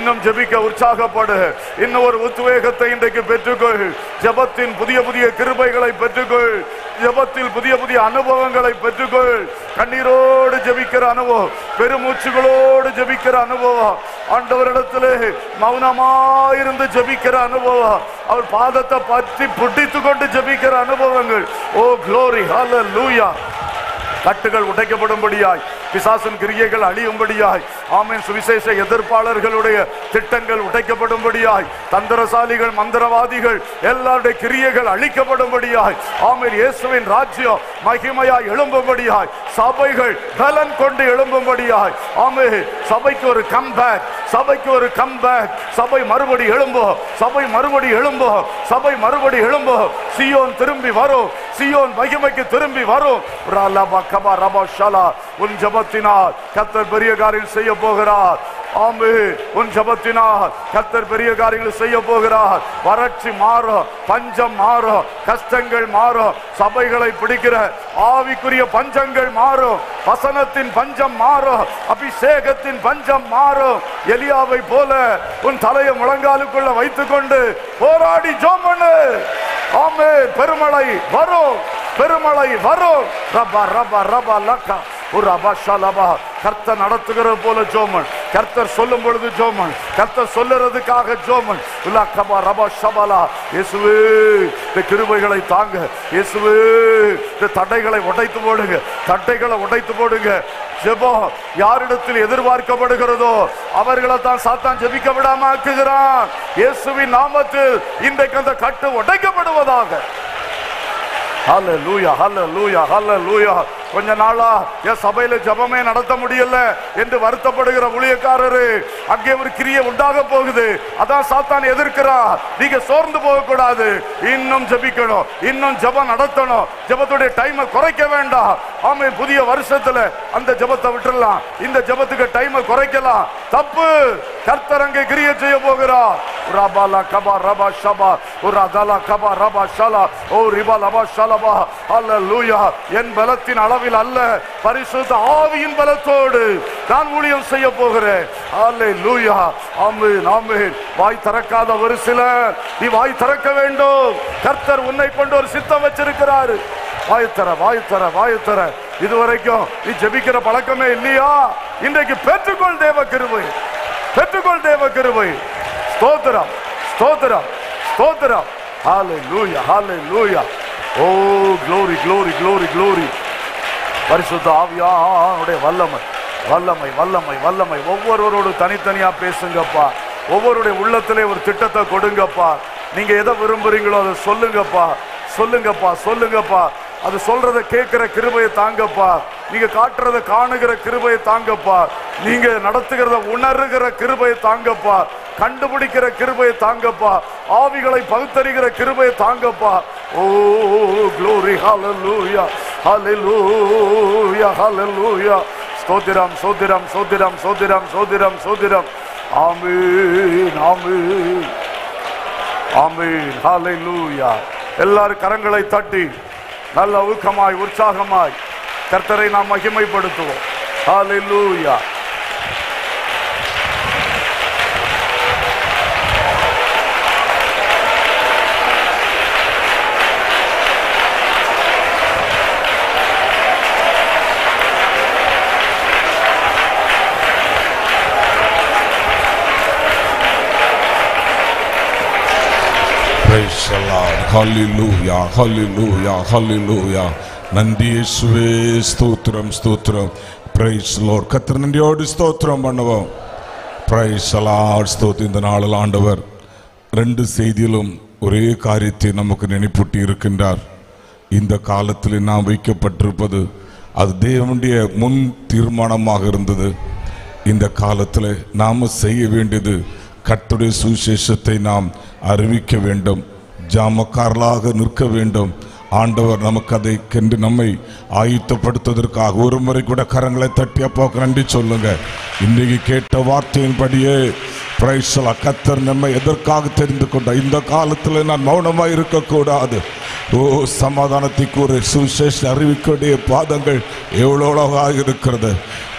ஜெபிக்க உற்சாகப்படு இன்னும் ஒரு உத்வேகத்தை இன்றைக்கு பெற்றுக்கொள் ஜெபத்தின் புதிய புதிய கிருபைகளை பெற்றுக்கொள் ஜெபத்தில் புதிய புதிய அனுபவங்களை பெற்றுக்கொள் கண்ணீரோடு ஜெபிக்கிற அனுபவம் பெருமூச்சுகளோடு ஜெபிக்கிற அனுபவம் ஆண்டவரிடத்திலே மௌனமாயிருந்து ஜெபிக்கிற அனுபவம் அவர் பாதத்தை பற்றி புட்டித்து கொண்டு ஜெபிக்கிற அனுபவங்கள் ஓ க்ளோரி ஹalleluya கட்டுகள் உடைக்கப்படும்படியாய் பிசாசின் கிரியைகள் அழியும்படியாய் ஆமென் சுவிசேஷ எதிர்ப்பாளர்களுடைய திட்டங்கள் உடைக்கப்படும்படியாய் தந்திரசாலிகள் மந்திரவாதிகள் எல்லாருடைய கிரியைகள் அழிக்கப்படும்படியாய் ஆமென் இயேசுவின் ராஜ்யம் மகிமையாய் எழும்பும்படியாய் சபைகள் பலன் கொண்டு எழும்பும்படியாய் ஆமே சபைக்கு ஒரு கம்பேக் சபைக்கு ஒரு கம்பேக் சபை மறுபடி எழும்போ சபை மறுபடி எழும்போ சபை மறுபடி எழும்போ சியோன் திரும்பி வரும் சியோன் மகிமைக்கு திரும்பி வரும் ரலபா கபா ரபா ஷலா உன் ஜபத்தினால் கத்தர் பெரிய காரியம் செய்ய போகிறார் ஆமே உன் ஜபத்தினால் கத்தர் பெரிய காரியங்களை செய்ய போகிறார் வறட்சி மாறும் பஞ்சம் மாறும் கஷ்டங்கள் மாறும் சபைகளை பிடிக்கிற ஆவிக்குரிய பஞ்சங்கள் மாறும் வசனத்தின் பஞ்சம் மாறும் அபிஷேகத்தின் பஞ்சம் மாறும் எலியாவை போல உன் தலையை முழங்காலுக்குள்ள வைத்துக்கொண்டு போராடி ஜோம் பண்ணு ஆமே பெருமழை வரும் பெருமழை வரும் ரபா ரபா ரபா லக்கா ஒரு அபாஷாலபா கர்த்தர் நடத்துகிறது போல ஜோமன் கர்த்தர் சொல்லும் பொழுது ஜோமன் கர்த்தர் சொல்லுறதுக்காக ஜோமன் உலக்கபா ரபா ஷபலா இயேசுவே இந்த கிருபைகளை தாங்க இயேசுவே இந்த தடைகளை உடைத்து போடுங்க தடைகளை உடைத்து போடுங்க ஜெபம் யாரிடத்தில் எதிர்பார்க்கப்படுகிறதோ அவர்களை தான் சாத்தான் ஜெபிக்க விடாம ஆக்குகிறான் இயேசுவின் நாமத்தில் இன்றைக்கு அந்த கட்டு உடைக்கப்படுவதாக ஹalleluya ஹalleluya ஹalleluya கொஞ்ச நாளா என் சபையில ஜெபமே நடத்த முடியல என்று வருத்தப்படுகிற ஊழியக்காரரு அங்கே ஒரு கிரியை உண்டாக போகுது அதான் சாத்தான் எதிர்க்கிறார் நீங்க சோர்ந்து போக கூடாது இன்னும் ஜெபிக்கணும் இன்னும் ஜெபம் நடத்தணும் ஜெபத்துடைய டைமை குறைக்க வேண்டாம் ஆமே புதிய வருஷத்துல அந்த ஜெபத்தை விட்டுறலாம் இந்த ஜெபத்துக்கு டைமை குறைக்கலாம் தப்பு கர்த்தர் அங்கே கிரியை செய்ய போகிறார் ரபாலா கபா ரபா ஷபா உரதலா கபா ரபா ஷலா ஓ ரிபா லபா ஷலபா அல்லேலூயா என் பலத்தின் அளவில் அல்ல பரிசுத்த ஆவியின் பலத்தோடு நான் ஊழியம் செய்ய போகிறேன் அல்லேலூயா ஆமென் ஆமென் வாய் திறக்காத ஒரு சிலர் நீ வாய் திறக்க வேண்டும் கர்த்தர் உன்னை கொண்டு ஒரு சித்தம் வச்சிருக்கிறாரு வாய் தர வாய் தர வாய் தர இதுவரைக்கும் நீ ஜெபிக்கிற பழக்கமே இல்லையா இன்றைக்கு பெற்றுக்கொள் தேவ கிருபை பெற்றுக்கொள் தேவ கிருபை ஸ்தோத்திரம் ஸ்தோத்திரம் ஸ்தோத்திரம் ஹalleluya ஹalleluya ஓ glory glory glory glory பரிசுத்த ஆவியானுடைய வல்லமை வல்லமை வல்லமை வல்லமை ஒவ்வொருவரோடு தனித்தனியா பேசுங்கப்பா ஒவ்வொருடைய உள்ளத்திலே ஒரு திட்டத்தை கொடுங்கப்பா நீங்க எதை விரும்புறீங்களோ அதை சொல்லுங்கப்பா சொல்லுங்கப்பா சொல்லுங்கப்பா அது சொல்றத கேட்கிற கிருபையை தாங்கப்பா நீங்க காட்டுறத காணுகிற கிருபையை தாங்கப்பா நீங்க நடத்துகிறத உணர்கிற கிருபையை தாங்கப்பா கண்டுபிடிக்கிற கிருபையை தாங்கப்பா ஆவிகளை பகுத்தறிகிற கிருபையை தாங்கப்பா ஓ glory hallelujah hallelujah hallelujah ஸ்தோத்திரம் சோதிரம் சோதிரம் சோதிரம் சோதிரம் சோதிரம் ஆமீன் ஆமீன் ஆமீன் ஹalleluya எல்லாரும் கரங்களை தட்டி நல்ல ஊக்கமாய் உற்சாகமாய் கர்த்தரை நாம் மகிமைப்படுத்துவோம் ஹalleluya Praise the Lord. Hallelujah. Hallelujah. Hallelujah. நன்றி இயேசுவே ஸ்தோத்திரம் ஸ்தோத்திரம் பிரைஸ் லோர் கத்திர நன்றியோடு ஸ்தோத்திரம் பண்ணுவோம் பிரைஸ் லார்ட் ஸ்தோத்திரம் இந்த நாளில் ஆண்டவர் ரெண்டு செய்தியிலும் ஒரே காரியத்தை நமக்கு நினைப்பூட்டி இருக்கின்றார் இந்த காலத்தில் நாம் வைக்கப்பட்டிருப்பது அது தேவனுடைய முன் தீர்மானமாக இருந்தது இந்த காலத்தில் நாம் செய்ய வேண்டியது கர்த்தருடைய சுவிசேஷத்தை நாம் அறிவிக்க வேண்டும் ஜாமக்காரலாக நிற்க வேண்டும் ஆண்டவர் நமக்கு அதை கண்டு நம்மை ஆயுத்தப்படுத்துவதற்காக ஒரு முறை கூட கரங்களை தட்டி அப்பாவுக்கு நன்றி சொல்லுங்க இன்னைக்கு கேட்ட வார்த்தையின்படியே பிரைசலா கத்தர் நம்மை எதற்காக தெரிந்து கொண்ட இந்த காலத்தில் நான் மௌனமாக இருக்கக்கூடாது ஓ சமாதானத்தை கூற சுவிசேஷ அறிவிக்கக்கூடிய பாதங்கள் எவ்வளோ அழகாக இருக்கிறது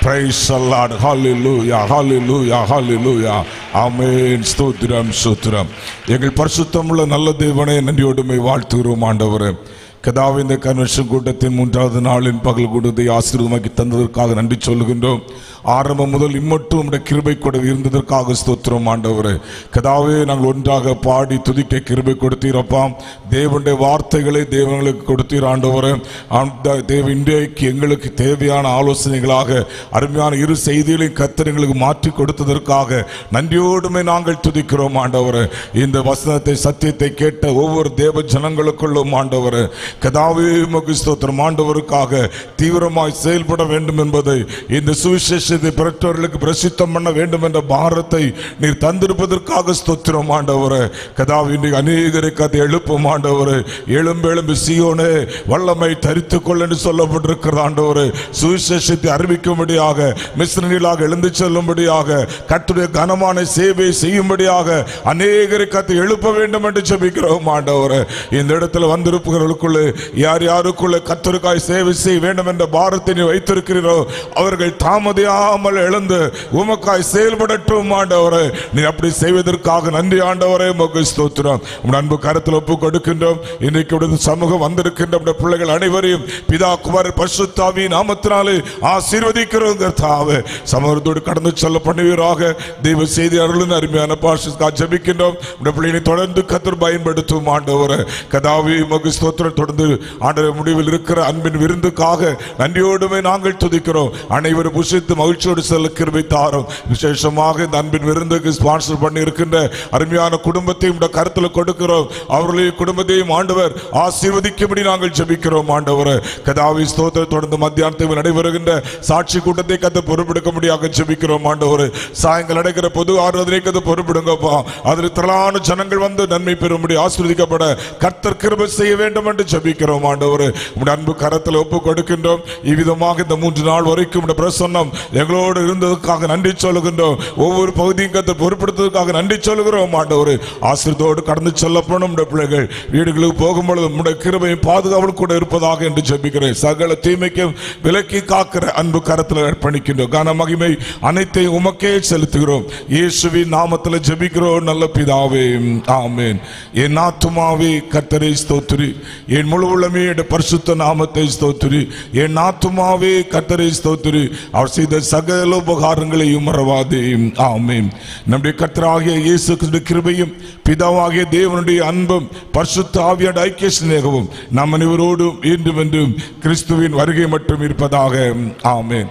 Praise the Lord. Hallelujah. Hallelujah. Hallelujah. ஆமென் ஸ்தோத்திரம் ஸ்தோத்திரம் எங்கள் பரிசுத்தமுள்ள நல்ல தேவனே நன்றியோடுமை வாழ்த்துகிறோம் ஆண்டவரே கதாவை இந்த கன்வென்ஷன் கூட்டத்தின் மூன்றாவது நாளின் பகல் கூட்டத்தை ஆசீர்வமாக்கி தந்ததற்காக நன்றி சொல்லுகின்றோம் ஆரம்பம் முதல் இம்மட்டும் உடைய கிருபை கூட இருந்ததற்காக ஸ்தோத்திரம் ஆண்டவரே கதாவே நாங்கள் ஒன்றாக பாடி துதிக்க கிருபை கொடுத்தீரப்பா தேவனுடைய வார்த்தைகளை தேவங்களுக்கு கொடுத்தீர் ஆண்டவரே அந்த தேவ இன்றைக்கு எங்களுக்கு தேவையான ஆலோசனைகளாக அருமையான இரு செய்திகளையும் கத்திரங்களுக்கு மாற்றி கொடுத்ததற்காக நன்றியோடுமே நாங்கள் துதிக்கிறோம் ஆண்டவரே இந்த வசனத்தை சத்தியத்தை கேட்ட ஒவ்வொரு தேவ ஜனங்களுக்குள்ளும் ஆண்டவரே கதாவே உமக்கு ஸ்தோத்திரம் ஆண்டவருக்காக தீவிரமாய் செயல்பட வேண்டும் என்பதை இந்த சுவிசேஷத்தை பெற்றவர்களுக்கு பிரசித்தம் பண்ண வேண்டும் என்ற பாரத்தை நீர் தந்திருப்பதற்காக ஸ்தோத்திரம் ஆண்டவரே கதாவே இன்றைக்கு அநேகரை கதை எழுப்பும் ஆண்டவரே எழும்பு எழும்பு சியோனே வல்லமை தரித்துக் கொள் என்று சொல்லப்பட்டிருக்கிறது ஆண்டவரே சுவிசேஷத்தை அறிவிக்கும்படியாக மிஸ்ரனிலாக எழுந்து செல்லும்படியாக கட்டுடைய கனமான சேவை செய்யும்படியாக அநேகரை கத்தை எழுப்ப வேண்டும் என்று ஜெபிக்கிறோம் ஆண்டவரே இந்த இடத்துல வந்திருப்பவர்களுக்குள்ளே யார் யாருக்குள்ளே கத்தருக்காய் சேவை செய்ய வேண்டும் என்ற பாரத்தை நீ வைத்திருக்கிறீரோ அவர்கள் தாமதியாமல் எழுந்து உமக்காய் செயல்படட்டும் ஆண்டவரே நீ அப்படி செய்வதற்காக நன்றி ஆண்டவரே உமக்கு ஸ்தோத்திரம் உம் அன்பு கருத்தில் ஒப்பு கொடுக்கின்றோம் இன்னைக்கு உடைய சமூகம் வந்திருக்கின்ற உம்முடைய பிள்ளைகள் அனைவரையும் பிதா குமார் பரிசுத்தாவி நாமத்தினாலே ஆசீர்வதிக்கிறோம் கர்த்தாவே சமூகத்தோடு கடந்து செல்ல பண்ணுவீராக தெய்வ செய்தி அருளின் அருமையான பாஷா ஜபிக்கின்றோம் உடைய பிள்ளைகளை தொடர்ந்து கத்தர் பயன்படுத்தும் ஆண்டவரே கதாவி உமக்கு ஸ்தோத்திரம் தொடர்ந்து ஆண்டவர் முடிவில் இருக்கிற அன்பின் விருந்துக்காக நன்றியோடுமே நாங்கள் துதிக்கிறோம் அனைவரும் புஷித்து மகிழ்ச்சியோடு செல்ல கிருபை தாரும் விசேஷமாக இந்த அன்பின் விருந்துக்கு ஸ்பான்சர் பண்ணி இருக்கின்ற அருமையான குடும்பத்தையும் இந்த கருத்தில் கொடுக்கிறோம் அவர்களையும் குடும்பத்தையும் ஆண்டவர் ஆசீர்வதிக்கும்படி நாங்கள் ஜெபிக்கிறோம் ஆண்டவர் கதாவி ஸ்தோத்திரம் தொடர்ந்து மத்தியானத்தில் நடைபெறுகின்ற சாட்சி கூட்டத்தை கத்த பொறுப்பெடுக்க முடியாக ஜெபிக்கிறோம் ஆண்டவர் சாயங்காலம் நடக்கிற பொது ஆராதனை கத்த பொறுப்பிடுங்கப்பா அதில் திரளான ஜனங்கள் வந்து நன்மை பெறும்படி ஆசீர்வதிக்கப்பட கர்த்தர் கிருபை செய்ய வேண்டும் என்று ஜெபிக்கிறோம் ஆண்டவர் உடைய அன்பு கரத்தில் ஒப்பு கொடுக்கின்றோம் இவ்விதமாக இந்த மூன்று நாள் வரைக்கும் உடைய பிரசன்னம் எங்களோடு இருந்ததற்காக நன்றி சொல்லுகின்றோம் ஒவ்வொரு பகுதியும் கத்தை பொறுப்படுத்ததற்காக நன்றி சொல்லுகிறோம் ஆண்டவர் ஆசிரியத்தோடு கடந்து செல்லப்படும் உடைய பிள்ளைகள் வீடுகளுக்கு போகும்பொழுது உடைய கிருபையும் பாதுகாவல் கூட இருப்பதாக என்று ஜெபிக்கிறேன் சகல தீமைக்கும் விலக்கி காக்கிற அன்பு கரத்தில் அர்ப்பணிக்கின்றோம் கன மகிமை அனைத்தையும் உமக்கே செலுத்துகிறோம் இயேசுவின் நாமத்தில் ஜெபிக்கிறோம் நல்ல பிதாவே ஆமென் என் ஆத்துமாவே கர்த்தரை ஸ்தோத்திரி என் முழு உள்ளமே என் பரிசுத்த நாமத்தை ஸ்தோத்திரி என் ஆத்துமாவே கர்த்தரை ஸ்தோத்திரி அவர் செய்த சகல உபகாரங்களையும் மறவாதே ஆமென் நம்முடைய கர்த்தராகிய இயேசு கிறிஸ்துவின் கிருபையும் பிதாவாகிய தேவனுடைய அன்பும் பரிசுத்த ஆவியோட ஐக்கிய சிநேகமும் நம் அனைவரோடும் இன்றும் என்றும் கிறிஸ்துவின் வருகை மட்டும் இருப்பதாக ஆமென்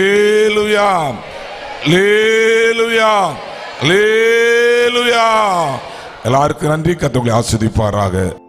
லேலுயா லேலுயா லேலுயா எல்லாருக்கும் நன்றி கத்தவங்களை ஆஸ்வதிப்பாராக